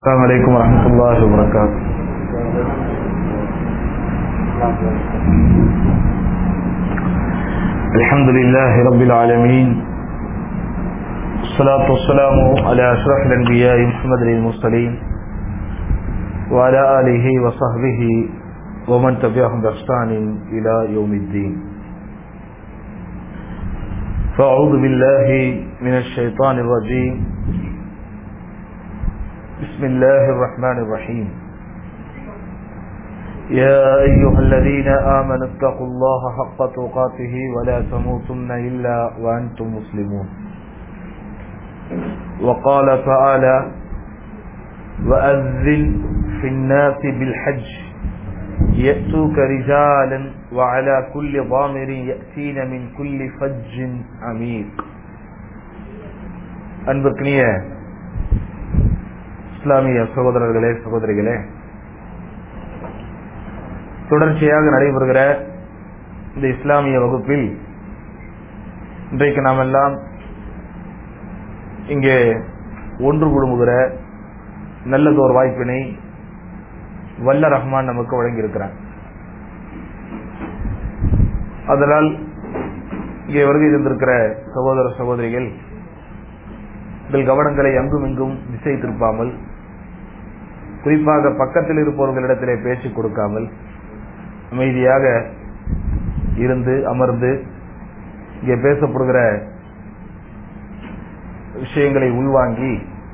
السلام عليكم ورحمة الله وبركاته الحمد لله رب العالمين الصلاة والسلام على أشرف الأنبياء محمد المرسلين وعلى آله وصحبه ومن تبعهم بإحسان إلى يوم الدين فأعوذ بالله من الشيطان الرجيم بسم الله الرحمن الرحيم يا أيها الذين آمنوا اتقوا الله حق تقاته ولا تموتن إلا وأنتم مسلمون وقال تعالى وأذن في الناس بالحج يأتوك رجالا وعلى كل ضامر يأتين من كل فج عميق அன்புக்குரிய இஸ்லாமிய சகோதரர்களே சகோதரிகளே தொடர்ச்சியாக நடைபெறுகிற இந்த இஸ்லாமிய வகுப்பில் இன்றைக்கு நாம் எல்லாம் இங்கே ஒன்று குழுமுகிற நல்லதோர் வாய்ப்பினை வல்ல ரஹ்மான் நமக்கு வழங்கியிருக்கிறான் அதனால் இங்கே வருகை தந்திருக்கிற சகோதர சகோதரிகள் உங்கள் கவனங்களை அங்கும் இங்கும் திசை திருப்பாமல் குறிப்பாக பக்கத்தில் இருப்பவர்களிடத்திலே பேச்சு கொடுக்காமல் அமைதியாக இருந்து அமர்ந்து இங்கே பேசப்படுகிற விஷயங்களை உள்வாங்கி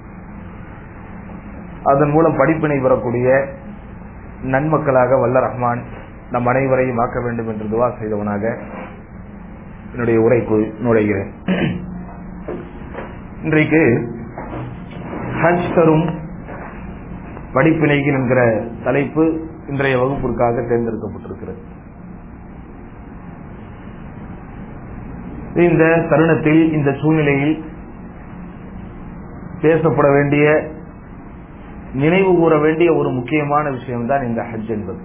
அதன் மூலம் படிப்பினை பெறக்கூடிய நன்மக்களாக வல்ல ரஹ்மான் நம் அனைவரையும் ஆக்க வேண்டும் என்று துவா செய்தவனாக என்னுடைய உரைக்கு நுழைகிறேன் இன்றைக்கு ஹஜ் தரும் படிப்பினைகள் என்கிற தலைப்பு இன்றைய வகுப்பிற்காக தேர்ந்தெடுக்கப்பட்டிருக்கிறது இந்த தருணத்தில் இந்த சூழ்நிலையில் பேசப்பட வேண்டிய நினைவு கூற வேண்டிய ஒரு முக்கியமான விஷயம்தான் இந்த ஹஜ் என்பது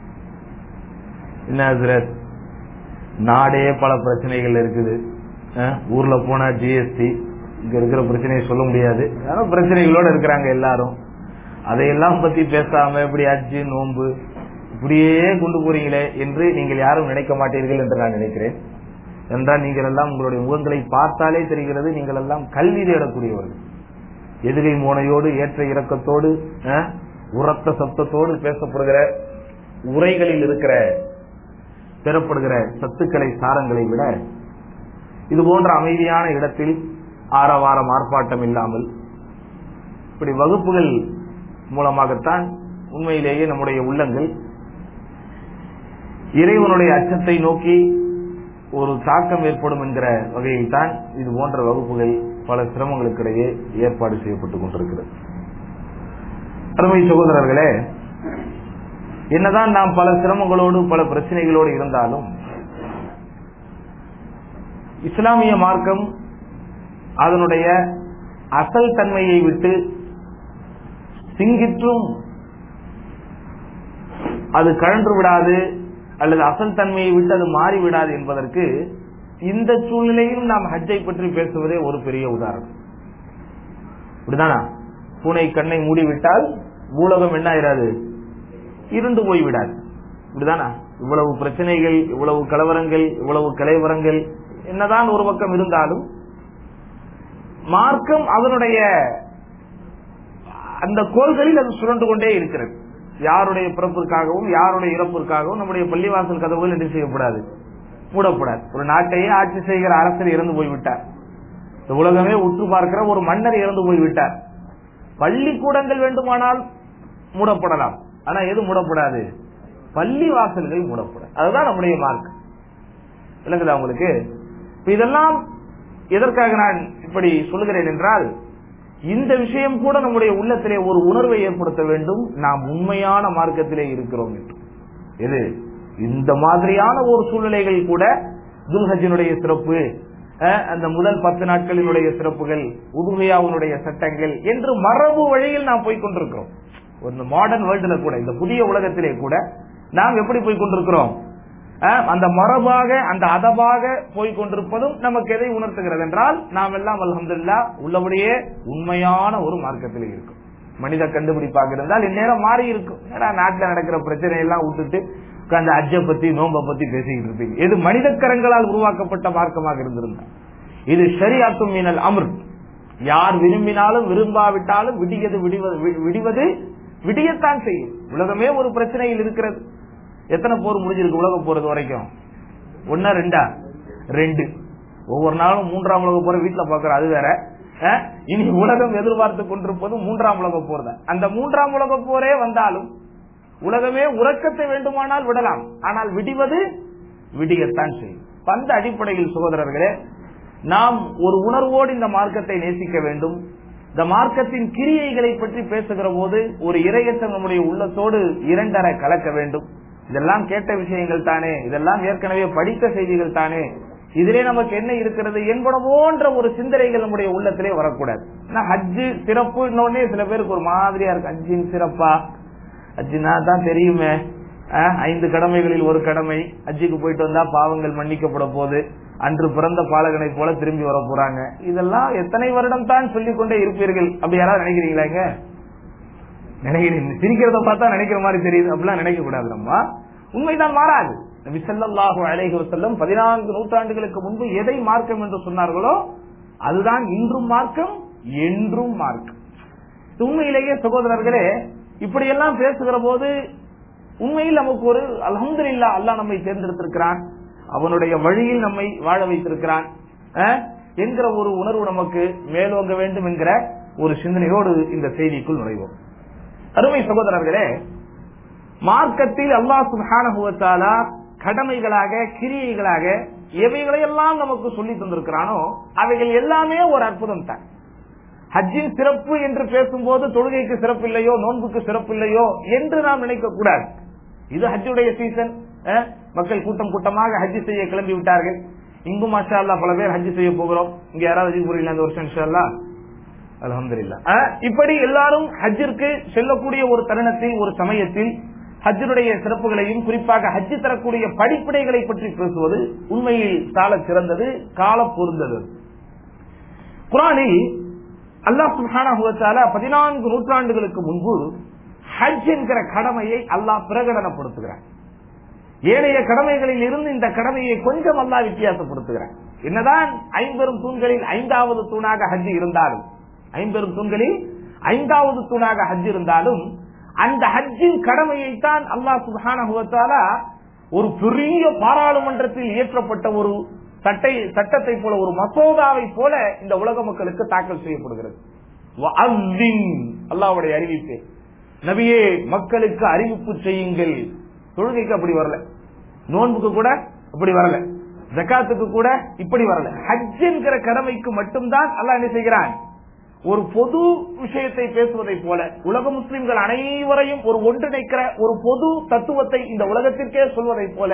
என்ன நாடே பல பிரச்சனைகள் இருக்குது ஊர்ல போனா ஜிஎஸ்டி இங்க இருக்கிற பிரச்சனையை சொல்ல முடியாது ஆனா பிரச்சனைகளோட இருக்கிறாங்க எல்லாரும் அதையெல்லாம் பத்தி பேசாம இப்படி அஜு நோன்பு இப்படியே கொண்டு போறீங்களே என்று நீங்கள் யாரும் நினைக்க மாட்டீர்கள் என்று நான் நினைக்கிறேன் என்றால் நீங்கள் எல்லாம் உங்களுடைய முகங்களை பார்த்தாலே தெரிகிறது நீங்கள் எல்லாம் கல்வி தேடக்கூடியவர்கள் எதிரை மோனையோடு ஏற்ற இறக்கத்தோடு உரத்த சப்தத்தோடு பேசப்படுகிற உரைகளில் இருக்கிற பெறப்படுகிற சத்துக்களை சாரங்களை விட இது போன்ற அமைதியான இடத்தில் ஆரவாரம் ஆர்ப்பாட்டம் இல்லாமல் இப்படி வகுப்புகள் மூலமாகத்தான் உண்மையிலேயே நம்முடைய உள்ளங்கள் இறைவனுடைய அச்சத்தை நோக்கி ஒரு தாக்கம் ஏற்படும் என்கிற வகையில் தான் இது போன்ற வகுப்புகள் பல சிரமங்களுக்கிடையே ஏற்பாடு செய்யப்பட்டுக் கொண்டிருக்கிறது அருமை சகோதரர்களே என்னதான் நாம் பல சிரமங்களோடு பல பிரச்சனைகளோடு இருந்தாலும் இஸ்லாமிய மார்க்கம் அதனுடைய அசல் தன்மையை விட்டு சிங்கிற்றும் அது கழன்று விடாது அல்லது அசல் தன்மையை விட்டு அது மாறி விடாது என்பதற்கு இந்த சூழ்நிலையிலும் நாம் ஹஜ்ஜை பற்றி பேசுவதே ஒரு பெரிய உதாரணம் இப்படிதானா பூனை கண்ணை மூடிவிட்டால் பூலகம் என்ன ஆயிராது இருண்டு போய் விடாது இப்படிதானா இவ்வளவு பிரச்சனைகள் இவ்வளவு கலவரங்கள் இவ்வளவு கலைவரங்கள் என்னதான் ஒரு பக்கம் இருந்தாலும் மார்க்கம் அதனுடைய அந்த கோள்களில் அது சுரண்டு கொண்டே இருக்கிறது யாருடைய பிறப்பிற்காகவும் யாருடைய இறப்பிற்காகவும் நம்முடைய பள்ளிவாசல் கதவுகள் என்ன செய்யப்படாது மூடப்படாது ஒரு நாட்டையே ஆட்சி செய்கிற அரசர் இறந்து போய்விட்டார் இந்த உலகமே உற்று பார்க்கிற ஒரு மன்னர் இறந்து போய்விட்டார் பள்ளிக்கூடங்கள் வேண்டுமானால் மூடப்படலாம் ஆனா எது மூடப்படாது பள்ளி வாசல்கள் மூடப்படாது அதுதான் நம்முடைய மார்க் விளங்குதா உங்களுக்கு இதெல்லாம் எதற்காக நான் இப்படி சொல்லுகிறேன் என்றால் இந்த விஷயம் கூட நம்முடைய உள்ளத்திலே ஒரு உணர்வை ஏற்படுத்த வேண்டும் நாம் உண்மையான மார்க்கத்திலே இருக்கிறோம் என்று எது இந்த மாதிரியான ஒரு சூழ்நிலைகள் கூட துல்ஹஜினுடைய சிறப்பு அந்த முதல் பத்து நாட்களினுடைய சிறப்புகள் உதுகையாவுடைய சட்டங்கள் என்று மரபு வழியில் நாம் போய்கொண்டிருக்கிறோம் ஒரு மாடர்ன் வேர்ல்டுல கூட இந்த புதிய உலகத்திலே கூட நாம் எப்படி போய் கொண்டிருக்கிறோம் அஹ், அந்த மரபாக அந்த அதபாக போய் கொண்டிருப்பதும் நமக்கு எதை உணர்த்துகிறது என்றால் நாம் எல்லாம் அல்ஹம்துலில்லாஹ் உள்ளபடியே உண்மையான ஒரு மார்க்கத்தில் இருக்கும் மனித கண்டுபிடிப்பாக இருந்தால் இந்நேரம் மாறி இருக்கும் ஏன்னா நாட்டுல நடக்கிற பிரச்சனை எல்லாம் விட்டுட்டு உட்கார்ந்து அஜ்ஜ பத்தி நோம்ப பத்தி பேசிக்கிட்டு இருப்பீங்க இது மனித கரங்களால் உருவாக்கப்பட்ட மார்க்கமாக இருந்திருந்தா இது ஷரியாத்தும் மீனல் அமர் யார் விரும்பினாலும் விரும்பாவிட்டாலும் விடியது விடிவது வி- விடிவது விடியத்தான் செய்யும் உலகமே ஒரு பிரச்சனையில் இருக்கிறது எத்தனை போர் முடிஞ்சிருக்கு உலகம் போறது வரைக்கும் ஒன்னா ரெண்டா ரெண்டு ஒவ்வொரு நாளும் மூன்றாம் உலக போற வீட்டுல பாக்குறோம் அது வேற அஹ், இனி உலகம் எதிர்பார்த்து கொண்டிருப்பது மூன்றாம் உலக போர் தான் அந்த மூன்றாம் உலக போரே வந்தாலும் உலகமே உறக்கத்தை வேண்டுமானால் விடலாம் ஆனால் விடிவது விடியத்தான் செய்யும் இப்ப அந்த அடிப்படையில் சகோதரர்களே நாம் ஒரு உணர்வோடு இந்த மார்க்கத்தை நேசிக்க வேண்டும் இந்த மார்க்கத்தின் கிரியைகளை பற்றி பேசுகிற போது ஒரு இரையச்சம் நம்முடைய உள்ளத்தோடு இரண்டரை கலக்க வேண்டும் இதெல்லாம் கேட்ட விஷயங்கள் தானே இதெல்லாம் ஏற்கனவே படித்த செய்திகள் தானே இதிலே நமக்கு என்ன இருக்கிறது என்பன போன்ற ஒரு சிந்தனைகள் நம்முடைய உள்ளத்திலே வரக்கூடாது ஏன்னா ஹஜ்ஜு சிறப்பு இன்னொன்னே சில பேருக்கு ஒரு மாதிரியா இருக்கு ஹஜ்ஜின் சிறப்பா ஹஜ்ஜினா தான் தெரியுமே அஹ், ஐந்து கடமைகளில் ஒரு கடமை ஹஜ்ஜுக்கு போயிட்டு வந்தா பாவங்கள் மன்னிக்கப்பட போகுது அன்று பிறந்த பாலகனை போல திரும்பி வர போறாங்க இதெல்லாம் எத்தனை வருடம் தான் சொல்லிக் கொண்டே இருப்பீர்கள் அப்படி யாராவது நினைக்கிறீங்களாங்க நினைக்கிறீங்க சிரிக்கிறத பார்த்தா நினைக்கிற மாதிரி தெரியுது அப்படிலாம் நினைக்க கூடாது நம்ம உண்மைதான் மாறாது நபி ஸல்லல்லாஹு அலைஹி வஸல்லம் பதினான்கு நூற்றாண்டுகளுக்கு முன்பு எதை மார்க்கம் என்று சொன்னார்களோ அதுதான் இன்றும் மார்க்கம் என்றும் மார்க்கம் இது உண்மையிலேயே சகோதரர்களே இப்படியெல்லாம் பேசுகிற போது உண்மையில் நமக்கு ஒரு அல்ஹம்துலில்லா அல்லாஹ் நம்மை தேர்ந்தெடுத்திருக்கிறான் அவனுடைய வழியில் நம்மை வாழ வைத்திருக்கிறான் அஹ், என்கிற ஒரு உணர்வு நமக்கு மேலோங்க வேண்டும் என்கிற ஒரு சிந்தனையோடு இந்த செய்திக்குள் நுழைவோம் அருமை சகோதரர்களே மார்க்கத்தில் அல்லாஹ் சுப்ஹானஹு வ தஆலா கடமைகளாக கிரியைகளாக எவைகளையெல்லாம் நமக்கு சொல்லி தந்திருக்கிறானோ அவைகள் எல்லாமே ஒரு அற்புதம் தான் ஹஜ்ஜின் சிறப்பு என்று பேசும்போது தொழுகைக்கு சிறப்பு இல்லையோ நோன்புக்கு சிறப்பு இல்லையோ என்று நாம் நினைக்க கூடாது இது ஹஜ்ஜுடைய சீசன் அஹ், மக்கள் கூட்டம் கூட்டமாக ஹஜ்ஜி செய்ய கிளம்பி விட்டார்கள் இங்கும் மாஷா அல்லாஹ் பல பேர் ஹஜ்ஜி செய்ய போகிறோம் இங்க யாராவது ஹஜ்ஜி போறீங்களா இந்த வருஷம் இன்ஷா அல்லாஹ் அல்ஹம்துலில்லாஹ். அஹ், இப்படி எல்லாரும் ஹஜ்ஜிற்கு செல்லக்கூடிய ஒரு தருணத்தில் ஒரு சமயத்தில் ஹஜ்ஜினுடைய சிறப்புகளையும் குறிப்பாக ஹஜ்ஜி தரக்கூடிய படிப்பினைகளை பற்றி பேசுவது உண்மையில் சால சிறந்தது கால பொருந்தது குரானில் அல்லாஹ் சுப்ஹானஹு வ தஆலா பதினான்கு நூற்றாண்டுகளுக்கு முன்பு ஹஜ் என்கிற கடமையை அல்லாஹ் பிரகடனப்படுத்துகிறார் ஏனைய கடமைகளில் இருந்து இந்த கடமையை கொஞ்சம் அல்லாஹ் வித்தியாசப்படுத்துகிறார் என்னதான் ஐம்பெரும் தூண்களில் ஐந்தாவது தூணாக ஹஜ் இருந்தாலும் ஐம்பெரும் தூண்களில் ஐந்தாவது தூணாக ஹஜ் இருந்தாலும் அந்த ஹஜ்ஜின் கடமையைத்தான் அல்லாஹ் சுப்ஹானஹு வ தஆலா ஒரு பெரிய பாராளுமன்றத்தில் இயற்றப்பட்ட ஒரு சட்டை சட்டத்தை போல ஒரு மசோதாவை போல இந்த உலக மக்களுக்கு தாக்கல் செய்யப்படுகிறது வஅzzin, அல்லாஹ்வுடைய அறிவிப்பு நபியே மக்களுக்கு அறிவிப்பு செய்யுங்கள் தொழுகைக்கு அப்படி வரல நோன்புக்கு கூட அப்படி வரல ஜக்காத்துக்கு கூட இப்படி வரல ஹஜ் என்கிற கடமைக்கு மட்டும்தான் அல்லாஹ் என்ன செய்கிறான் ஒரு பொது விஷயத்தை பேசுவதை போல உலக முஸ்லிம்கள் அனைவரையும் ஒரு ஒன்றிணைக்கிற ஒரு பொது தத்துவத்தை இந்த உலகத்திற்கே சொல்வதை போல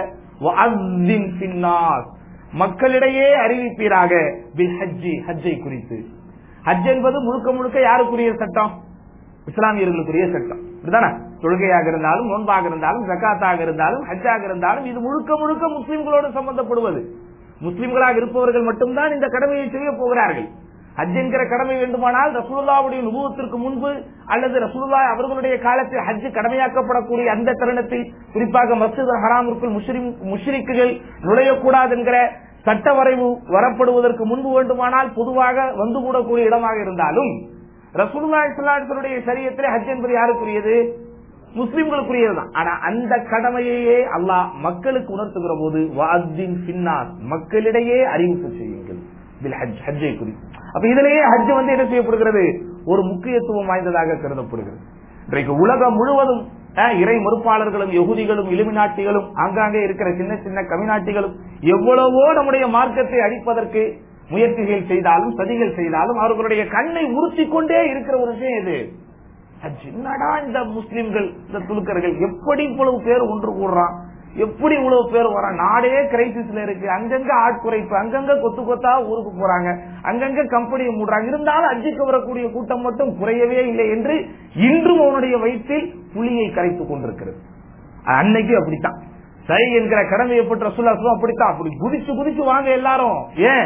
வஅzzin ஃபின்னாஸ். மக்களிடையே அறிவிப்பீராக பில் ஹஜ்ஜி ஹஜ்ஜை குறித்து ஹஜ் என்பது முழுக்க முழுக்க யாருக்குரிய சட்டம் இஸ்லாமியர்களுக்குரிய சட்டம் இப்படிதானே தொழுகையாக இருந்தாலும் நோன்பாக இருந்தாலும் ஜக்காத்தாக இருந்தாலும் ஹஜ்ஜாக இருந்தாலும் இது முழுக்க முழுக்க முஸ்லிம்களோடு சம்பந்தப்படுவது முஸ்லிம்களாக இருப்பவர்கள் மட்டும்தான் இந்த கடமையை செய்ய போகிறார்கள் ஹஜ் என்கிற கடமை வேண்டுமானால் ரசூலுல்லாவுடைய நுபுவத்திற்கு முன்பு அல்லது ரசூலுல்லா அவர்களுடைய காலத்தில் ஹஜ் கடமையாக்கப்படக்கூடிய அந்த தருணத்தில் குறிப்பாக மஸ்ஜித் ஹராமிற்குள் முஸ்லிம் முஷ்ரிக்குகள் நுழையக்கூடாது என்கிற சட்ட வரைவு வரப்படுவதற்கு முன்பு வேண்டுமானால் பொதுவாக வந்து கூடக்கூடிய இடமாக இருந்தாலும் ரசூலுல்லா இஸ்லாத்துடைய சரியத்திலே ஹஜ் என்பது யாருக்குரியது முஸ்லிம்களுக்குரியதுதான் ஆனா அந்த கடமையையே அல்லாஹ் மக்களுக்கு உணர்த்துகிற போது வாத்தின் பின்னாஸ் மக்களிடையே அறிவிப்பு செய்யுங்கள் பில் ஹஜ் ஹஜ்ஜை குறித்து அப்ப இதிலேயே ஹஜ் வந்து என்ன செய்யப்படுகிறது ஒரு முக்கியத்துவம் வாய்ந்ததாக கருதப்படுகிறது இன்றைக்கு உலகம் முழுவதும் அஹ், இறை மறுப்பாளர்களும் யகுதிகளும் இலுமினாட்டிகளும் ஆங்காங்கே இருக்கிற சின்ன சின்ன கவிநாட்டிகளும் எவ்வளவோ நம்முடைய மார்க்கத்தை அடிப்பதற்கு முயற்சிகள் செய்தாலும் சதிகள் செய்தாலும் அவர்களுடைய கண்ணை உறுத்தி கொண்டே இருக்கிற ஒரு விஷயம் இது ஹஜ். என்னடா இந்த முஸ்லிம்கள் இந்த துலுக்கர்கள் எப்படி இவ்வளவு பேர் ஒன்று கூடுறான் எப்படி இவ்வளவு பேர் வரான் நாடே கிரைசிஸ்ல இருக்கு அங்கங்க ஆட்குறைப்பு அங்கங்க கொத்து கொத்தா ஊருக்கு போறாங்க அங்கங்க கம்பெனியை மூடுறாங்க இருந்தாலும் அஜிக்கு வரக்கூடிய கூட்டம் மட்டும் குறையவே இல்லை என்று இன்றும் அவனுடைய வயிற்றில் புலியை கரைத்துக் கொண்டிருக்கிறது அன்னைக்கு அப்படித்தான் சரி என்கிற கடமையை பற்ற சுல்லாசும் அப்படித்தான் அப்படி குதிச்சு குதிச்சு வாங்க எல்லாரும் ஏன்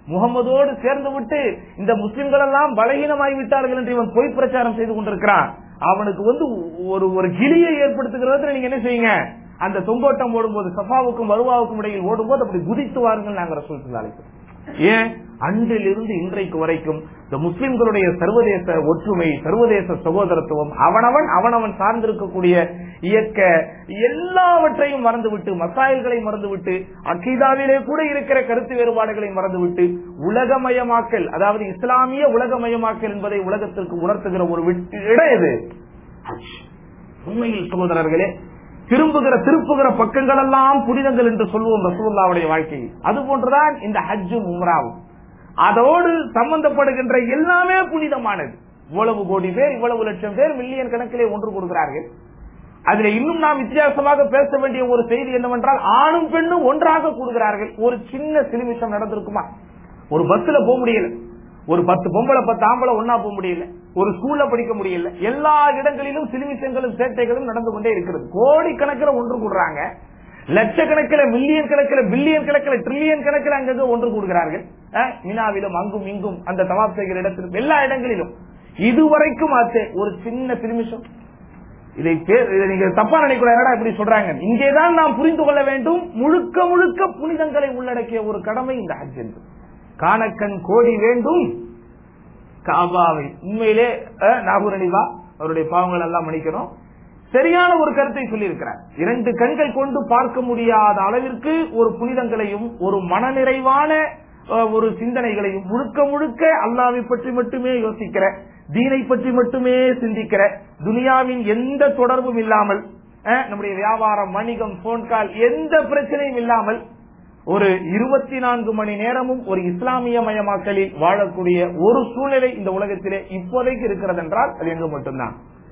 முகமதோடு சேர்ந்து விட்டு இந்த முஸ்லிம்கள் எல்லாம் பலகீனமாகி விட்டார்கள் என்று இவன் பொய் பிரச்சாரம் செய்து கொண்டிருக்கிறான் அவனுக்கு வந்து ஒரு ஒரு கிளியை ஏற்படுத்துகிறதுல நீங்க என்ன செய்யுங்க அந்த தொங்கோட்டம் ஓடும்போது சஃபாவுக்கும் வருவாவுக்கும் இடையில் ஓடும்போது அப்படி குதித்து வாருங்கள் நாங்க ரசூல் அழைக்கிறோம் ஏன் அன்றிலிருந்து இன்றைக்கு வரைக்கும் இந்த முஸ்லிம்களுடைய சர்வதேச ஒற்றுமை சர்வதேச சகோதரத்துவம் அவனவன் அவனவன் சார்ந்திருக்கக்கூடிய இயக்க எல்லாவற்றையும் மறந்துவிட்டு மசாயல்களை மறந்துவிட்டு அக்கீதாவிலே கூட இருக்கிற கருத்து வேறுபாடுகளை மறந்துவிட்டு உலகமயமாக்கல் அதாவது இஸ்லாமிய உலகமயமாக்கல் என்பதை உலகத்திற்கு உணர்த்துகிற ஒரு விட்டு- இடம் இது ஹஜ். உண்மையில் சகோதரர்களே திரும்புகிற திருப்புகிற பக்கங்கள் எல்லாம் புனிதங்கள் என்று சொல்லுவோம் ரசூல்லாவுடைய வாழ்க்கை அது போன்றுதான் இந்த ஹஜ்ஜும் உம்ராவும் அதோடு சம்பந்தப்படுகின்ற எல்லாமே புனிதமானது இவ்வளவு கோடி பேர் இவ்வளவு லட்சம் பேர் மில்லியன் கணக்கிலே ஒன்று கொடுக்கிறார்கள் அதுல இன்னும் நாம் வித்தியாசமாக பேச வேண்டிய ஒரு செய்தி என்னவென்றால் ஆணும் பெண்ணும் ஒன்றாக கூடுகிறார்கள் ஒரு சின்ன சிலுமிஷம் நடந்திருக்குமா ஒரு பஸ்ல போக முடியல ஒரு பத்து பொம்பளை பத்து ஆம்பளை ஒன்னா போக முடியல ஒரு ஸ்கூல்ல படிக்க முடியல எல்லா இடங்களிலும் சிலுமிஷங்களும் சேட்டைகளும் நடந்து கொண்டே இருக்கிறது கோடிக்கணக்கில் ஒன்று கூடுறாங்க லட்சக்கணக்கில் மில்லியன் கணக்கில் பில்லியன் கணக்கில் ட்ரில்லியன் கணக்கில் அங்கங்க ஒன்று கூடுகிறார்கள் அஹ், மினாவிலும் அங்கும் இங்கும் அந்த தவாப் செய்கிற இடத்திலும் எல்லா இடங்களிலும் இதுவரைக்கும் ஆச்சு ஒரு சின்ன சிலுமிஷம் இதை பேர் இதை நீங்க தப்பா நினைக்கூடாது என்னடா இப்படி சொல்றாங்க இங்கேதான் நாம் புரிந்து கொள்ள வேண்டும் முழுக்க முழுக்க புனிதங்களை உள்ளடக்கிய ஒரு கடமை இந்த ஹஜ் என்று காணக்கண் கோடி வேண்டும் காபாவை உண்மையிலே அஹ், நாகூர் அனிவா அவருடைய பாவங்கள் எல்லாம் மன்னிக்கணும் சரியான ஒரு கருத்தை சொல்லியிருக்கிறார் இரண்டு கண்கள் கொண்டு பார்க்க முடியாத அளவிற்கு ஒரு புனிதங்களையும் ஒரு மனநிறைவான அஹ், ஒரு சிந்தனைகளையும் முழுக்க முழுக்க அல்லாவை பற்றி மட்டுமே யோசிக்கிற தீனை பற்றி மட்டுமே சிந்திக்கிற துனியாவின் எந்த தொடர்பும் இல்லாமல் அஹ், நம்முடைய வியாபாரம் வணிகம் போன் கால் எந்த பிரச்சனையும் இல்லாமல் ஒரு இருபத்தி நான்கு மணி நேரமும் ஒரு இஸ்லாமிய மயமாக்கலில் வாழக்கூடிய ஒரு சூழ்நிலை இந்த உலகத்திலே இப்போதைக்கு இருக்கிறது என்றால் அது எங்க மட்டும்தான்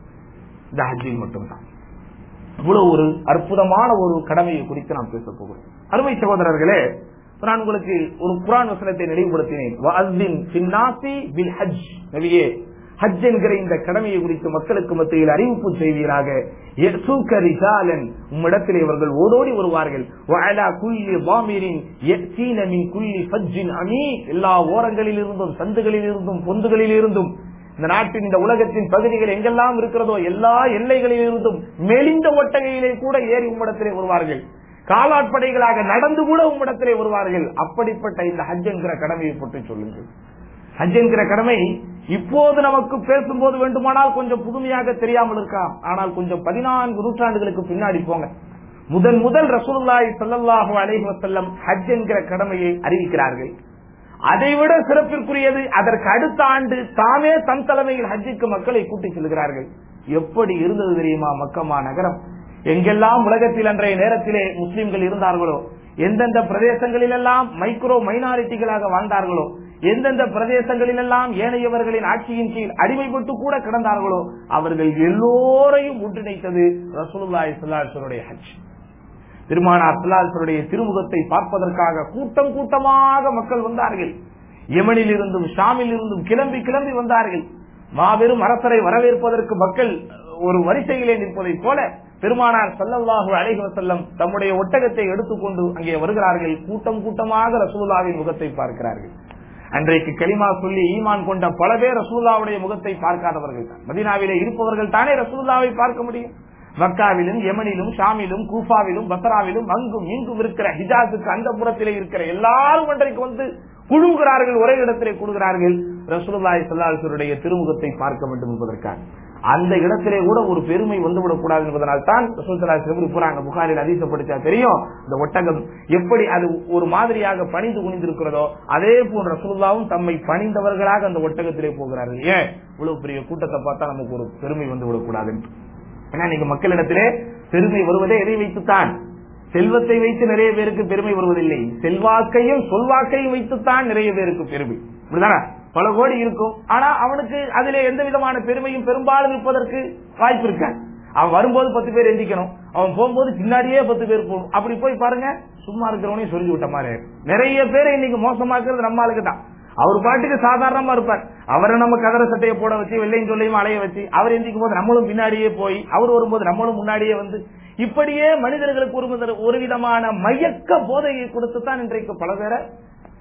இந்த ஹஜ்ஜில் மட்டும்தான் இவ்வளவு ஒரு அற்புதமான ஒரு கடமையை குறித்து நாம் பேச போகிறோம் அருமை சகோதரர்களே இப்ப நான் உங்களுக்கு ஒரு குரான் வசனத்தை நினைவுபடுத்தினேன் வஅஸ்ஸின் ஃபின்னாசி பில் ஹஜ் நபியே ஹஜ் என்கிற இந்த கடமையை குறித்து மக்களுக்கு மத்தியில் அறிவிப்பு செய்வீராக யஸூக ரிஜாலன் உம்மிடத்திலே இவர்கள் ஓடோடி வருவார்கள் வஅலா குல்லி ضامرின் يأتين من كل فج அமீன் எல்லா ஓரங்களில் இருந்தும் சந்துகளில் இருந்தும் பொந்துகளில் இருந்தும் இந்த நாட்டின் இந்த உலகத்தின் பகுதிகள் எங்கெல்லாம் இருக்கிறதோ எல்லா எல்லைகளில் இருந்தும் மெலிந்த ஒட்டகையிலே கூட ஏறி உம்மிடத்திலே வருவார்கள் காலாட்படைகளாக நடந்து கூட உம்மிடத்திலே வருவார்கள் அப்படிப்பட்ட இந்த ஹஜ் என்கிற கடமையை பற்றி சொல்லுங்கள் ஹஜ் என்கிற கடமை இப்போது நமக்கு பேசும்போது வேண்டுமானால் கொஞ்சம் புதுமையாக தெரியாமல் இருக்கலாம் ஆனால் கொஞ்சம் பதினான்கு நூற்றாண்டுகளுக்கு பின்னாடி போங்க முதன் முதல் ரசூலுல்லாஹி ஸல்லல்லாஹு அலைஹி வஸல்லம் ஹஜ் என்கிற கடமையை அறிவிக்கிறார்கள் அதைவிட சிறப்பிற்குரியது அதற்கு அடுத்த ஆண்டு தாமே தன் தலைமையில் ஹஜ்ஜுக்கு மக்களை கூட்டி செல்கிறார்கள் எப்படி இருந்தது தெரியுமா மக்கமா நகரம் எங்கெல்லாம் உலகத்தில் அன்றைய நேரத்திலே முஸ்லிம்கள் இருந்தார்களோ எந்தெந்த பிரதேசங்களில் எல்லாம் மைக்ரோ மைனாரிட்டிகளாக வாழ்ந்தார்களோ எந்தெந்த பிரதேசங்களில் எல்லாம் ஏனையவர்களின் ஆட்சியின் கீழ் அடிமைப்பட்டு கூட கிடந்தார்களோ அவர்கள் எல்லோரையும் ஒன்றிணைத்தது ரசூலுல்லாஹி ஸல்லல்லாஹு அலைஹி வஸல்லுடைய ஹஜ் பெருமானார் ஸல்லல்லாஹு திருமுகத்தை பார்ப்பதற்காக கூட்டம் கூட்டமாக மக்கள் வந்தார்கள் யமனில் இருந்தும் ஷாமில் இருந்தும் கிளம்பி கிளம்பி வந்தார்கள் மாபெரும் அரசரை வரவேற்பதற்கு மக்கள் ஒரு வரிசையிலே நிற்பதைப் போல பெருமானார் ஸல்லல்லாஹு அலைஹி வஸல்லம் தம்முடைய ஒட்டகத்தை எடுத்துக்கொண்டு அங்கே வருகிறார்கள் கூட்டம் கூட்டமாக ரசூலுல்லாவின் முகத்தை பார்க்கிறார்கள் அன்றைக்கு கலிமா சொல்லி ஈமான் கொண்ட பல பேர் ரசூல்லாவுடைய முகத்தை பார்க்காதவர்கள் தான் மதீனாவிலே இருப்பவர்கள் தானே ரசூல்லாவை பார்க்க முடியும் மக்காவிலும் யமனிலும் ஷாமிலும் கூஃபாவிலும் பத்ராவிலும் அங்கும் இங்கும் இருக்கிற ஹிஜாஸுக்கு அந்த புறத்திலே இருக்கிற எல்லாரும் அன்றைக்கு வந்து குழுகிறார்கள் ஒரே இடத்திலே கூடுகிறார்கள் ரசூலுல்லாஹி ஸல்லல்லாஹு திருமுகத்தை பார்க்க வேண்டும் என்பதற்காக அந்த இடத்திலே கூட ஒரு பெருமை வந்துவிடக் கூடாது என்பதனால் தான் ரசூல் ஸல்லல்லாஹு அலைஹி வஸல்லம் போறாங்க புகாரில் அதிசப்படுத்தா தெரியும் இந்த ஒட்டகம் எப்படி அது ஒரு மாதிரியாக பணிந்து குனிந்திருக்கிறதோ அதே போன்ற ரசூலுல்லாவும் தம்மை பணிந்தவர்களாக அந்த ஒட்டகத்திலே போகிறார்கள் ஏன் இவ்வளவு பெரிய கூட்டத்தை பார்த்தா நமக்கு ஒரு பெருமை வந்து விடக்கூடாது ஏன்னா நீங்க மக்களிடத்திலே பெருமை வருவதே எதை வைத்துத்தான் செல்வத்தை வைத்து நிறைய பேருக்கு பெருமை வருவதில்லை செல்வாக்கையும் சொல்வாக்கையும் வைத்துத்தான் நிறைய பேருக்கு பெருமை இப்படிதானே பல கோடி இருக்கும் ஆனா அவனுக்கு அதிலே எந்த விதமான பெருமையும் பெரும்பாலும் இருப்பதற்கு வாய்ப்பு இருக்காது அவன் வரும்போது பத்து பேர் எந்திக்கணும் அவன் போகும்போது பின்னாடியே பத்து பேர் போகணும் அப்படி போய் பாருங்க சும்மா இருக்கிறவனையும் சொல்லி விட்ட மாதிரி நிறைய பேரை இன்னைக்கு மோசமாக்குறது நம்ம ஆளுக்கு தான் அவர் பாட்டுக்கு சாதாரணமா இருப்பார் அவரை நம்ம கதற சட்டையை போட வச்சு வெள்ளையும் சொல்லையும் அலைய வச்சு அவர் எந்திக்கும் போது நம்மளும் பின்னாடியே போய் அவர் வரும்போது நம்மளும் முன்னாடியே வந்து இப்படியே மனிதர்களுக்கு ஒரு வித- ஒரு விதமான மயக்க போதையை கொடுத்துத்தான் இன்றைக்கு பல பேரை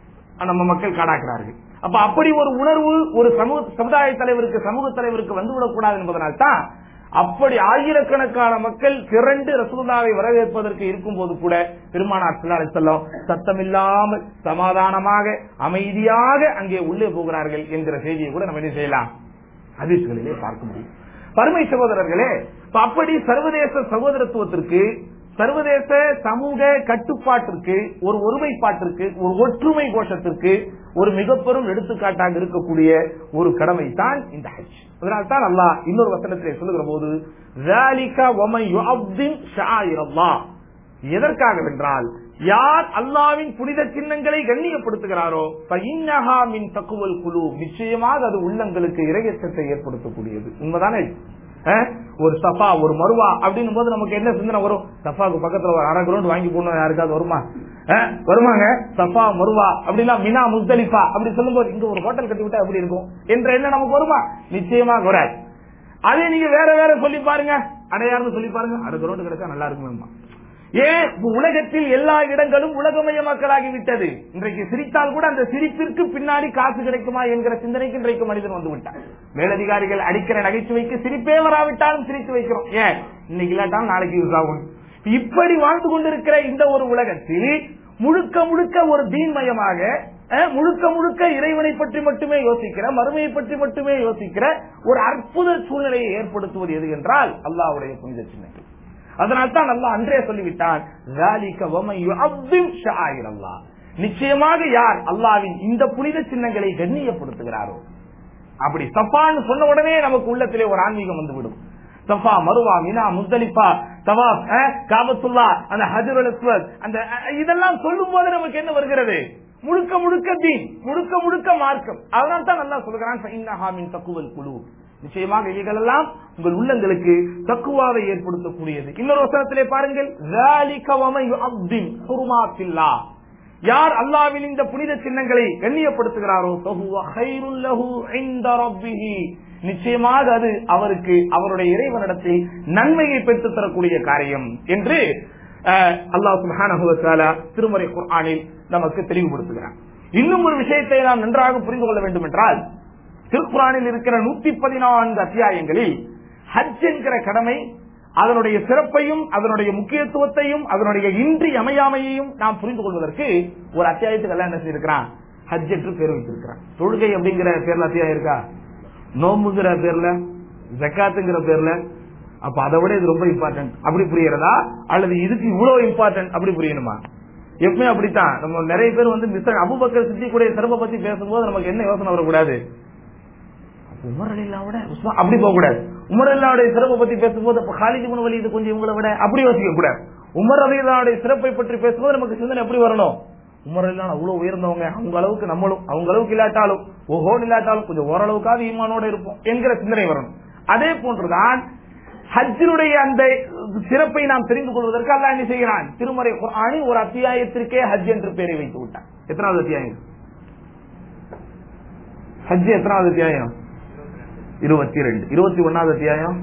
நம்ம மக்கள் காடாக்குறார்கள் அப்ப அப்படி ஒரு உணர்வு ஒரு சமூக சமுதாய தலைவருக்கு சமூக தலைவருக்கு வந்துவிடக் கூடாது என்பதனால் தான் அப்படி ஆயிரக்கணக்கான மக்கள் திரண்டு ரசூல்லாவை வரவேற்பதற்கு இருக்கும் போது கூட பெருமானார் ஸல்லல்லாஹு அலைஹி வஸல்லம் சத்தமில்லாமல் சமாதானமாக அமைதியாக அங்கே உள்ளே போகிறார்கள் என்கிற செய்தியை கூட நம்ம என்ன செய்யலாம் ஹதீஸ்களிலே பார்க்க முடியும் பருமை சகோதரர்களே இப்ப அப்படி சர்வதேச சகோதரத்துவத்திற்கு சர்வதேச சமூக கட்டுப்பாட்டிற்கு ஒரு ஒருமைப்பாட்டிற்கு ஒரு ஒற்றுமை கோஷத்திற்கு ஒரு மிக பெரும் எடுத்துக்காட்டாக இருக்கக்கூடிய ஒரு கடமை தான் இந்த ஹஜ் அதனால தான் அல்லாஹ் இன்னொரு வசனத்திலே சொல்லுகிற போது ذَلِكَ وَمَنْ يُعَظِّمْ شَعَائِرَ اللَّهِ எதற்காக வென்றால் யார் அல்லாவின் புனித சின்னங்களை கண்ணியப்படுத்துகிறாரோ فَإِنَّهَا مِنْ تَقْوَى الْقُلُوبِ நிச்சயமாக அது உள்ளங்களுக்கு இரையச்சத்தை ஏற்படுத்தக்கூடியது உண்மைதானே அஹ், ஒரு சஃபா ஒரு மருவா அப்படின்னும் போது நமக்கு என்ன சிந்தனை வரும் சஃபாக்கு பக்கத்துல ஒரு அரை கிரவுண்ட் வாங்கி போடணும் யாருக்காவது வருமா அஹ், வருமாங்க சஃபா மருவா அப்படின்னா மினா முஸ்தலிஃபா அப்படி சொல்லும்போது இங்க ஒரு ஹோட்டல் கட்டி விட்டா எப்படி இருக்கும் என்ற எண்ணம் நமக்கு வருமா நிச்சயமாக வராது அதே நீங்க வேற வேற சொல்லி பாருங்க அடையாறுன்னு சொல்லி பாருங்க அரை கிரவுண்ட் கிடைச்சா நல்லா இருக்குமேம்மா ஏன் இப்ப உலகத்தில் எல்லா இடங்களும் உலகமயமாக்கலாகி விட்டது இன்றைக்கு சிரித்தால் கூட அந்த சிரிப்பிற்கு பின்னாடி காசு கிடைக்குமா என்கிற சிந்தனைக்கு இன்றைக்கு மனிதன் வந்து விட்டான் மேலதிகாரிகள் அடிக்கிற நகைச்சுவைக்கு சிரிப்பே வராவிட்டாலும் சிரித்து வைக்கிறோம் ஏன் இன்னைக்கு இல்லாட்டாலும் நாளைக்கு யூஸ் ஆகும் இப்படி வாழ்ந்து கொண்டிருக்கிற இந்த ஒரு உலகத்தில் முழுக்க முழுக்க ஒரு தீன்மயமாக அஹ், முழுக்க முழுக்க இறைவனை பற்றி மட்டுமே யோசிக்கிற மறுமையை பற்றி மட்டுமே யோசிக்கிற ஒரு அற்புத சூழ்நிலையை ஏற்படுத்துவது எது என்றால் அல்லாஹ்வுடைய புனித சின்னங்கள் அதனால் தான் அல்லாஹ் அன்றே சொல்லிவிட்டான் ذَلِكَ وَمَنْ يُعَظِّمْ شَعَائِرَ اللَّهِ. நிச்சயமாக யார் அல்லாவின் இந்த புனித சின்னங்களை கண்ணியப்படுத்துகிறாரோ அப்படி சஃபான்னு சொன்ன உடனே நமக்கு உள்ளத்திலே ஒரு ஆன்மீகம் வந்துவிடும் சஃபா மருவா மினா முஸ்தலிஃபா தவாப் அஹ், காபத்துல்லா அந்த ஹஜருல் அஸ்வத் அந்த அஹ், இதெல்லாம் சொல்லும் போது நமக்கு என்ன வருகிறது முழுக்க முழுக்க தீன் முழுக்க முழுக்க மார்க்கம் அதனால தான் நல்லா சொல்கிறான் فَإِنَّهَا مِنْ تَقْوَى الْقُلُوبِ. நிச்சயமாக இவைகளெல்லாம் உங்கள் உள்ளங்களுக்கு தக்குவாவை ஏற்படுத்தக்கூடியது இன்னொரு வசனத்திலே பாருங்கள் ذَلِكَ وَمَنْ يُعَظِّمْ حُرُمَاتِ اللَّهِ. யார் அல்லாவின் இந்த புனித சின்னங்களை கண்ணியப்படுத்துகிறாரோ فَهُوَ خَيْرٌ لَهُ عِنْدَ رَبِّهِ. நிச்சயமாக அது அவருக்கு அவருடைய இறைவனிடத்தில் நன்மையை பெற்றுத் தரக்கூடிய காரியம் என்று அஹ், அல்லாஹ் சுப்ஹானஹு வ தஆலா திருமறை குர்ஆனில் நமக்கு தெளிவுபடுத்துகிறார் இன்னும் ஒரு விஷயத்தை நாம் நன்றாக புரிந்து கொள்ள வேண்டும் என்றால் திருக்குறானில் இருக்கிற நூத்தி பதினான்கு அத்தியாயங்களில் ஹஜ் என்கிற கடமை அதனுடைய சிறப்பையும் அதனுடைய முக்கியத்துவத்தையும் அதனுடைய இன்றி அமையாமையையும் நாம் புரிந்து கொள்வதற்கு ஒரு அத்தியாயத்துக்கு எல்லாம் என்ன செய்திருக்கிறான் ஹஜ் என்று பேர் வைத்திருக்கிறான் தொழுகை அப்படிங்கிற பேர்ல அத்தியாயம் இருக்கா நோம்புங்கிற பேர்ல ஜக்காத்துங்கிற பேர்ல அப்ப அதை விட இது ரொம்ப இம்பார்ட்டன்ட் அப்படி புரியறதா அல்லது இதுக்கு இவ்வளவு இம்பார்ட்டன்ட் அப்படி புரியணுமா எப்பவுமே அப்படித்தான் நம்ம நிறைய பேர் வந்து மிஸ்டர் அபுபக்கர் சித்திக்குடைய சிறப்பை பத்தி பேசும்போது நமக்கு என்ன யோசனை வரக்கூடாது உமர் அலில்லாவோட உஸ்மான் அப்படி போக கூடாது உமர் அல்லாவுடைய சிறப்பை பத்தி பேசும்போது அப்ப காலிதி குணவலி இது கொஞ்சம் இவங்களை விட அப்படி யோசிக்க கூடாது உமர் அலில்லாவுடைய சிறப்பை பற்றி பேசும்போது நமக்கு சிந்தனை எப்படி வரணும் உமர் அல்லா அவ்வளவு உயர்ந்தவங்க அவங்க அளவுக்கு நம்மளும் அவங்க அளவுக்கு இல்லாட்டாலும் ஓஹோன் இல்லாட்டாலும் கொஞ்சம் ஓரளவுக்காவது ஈமானோட இருப்போம் என்கிற சிந்தனை வரணும் அதே போன்றுதான் ஹஜ்ஜினுடைய அந்த சிறப்பை நாம் தெரிந்து கொள்வதற்கு அல்லாஹ் என்ன செய்கிறான் திருமறை குர்ஆனில் ஒரு அத்தியாயத்திற்கே ஹஜ் என்று பெயரை வைத்து விட்டான் எத்தனாவது அத்தியாயம் ஹஜ் எத்தனாவது அத்தியாயம் இருபத்தி ரெண்டு இருபத்தி ஒன்னாவது அத்தியாயம்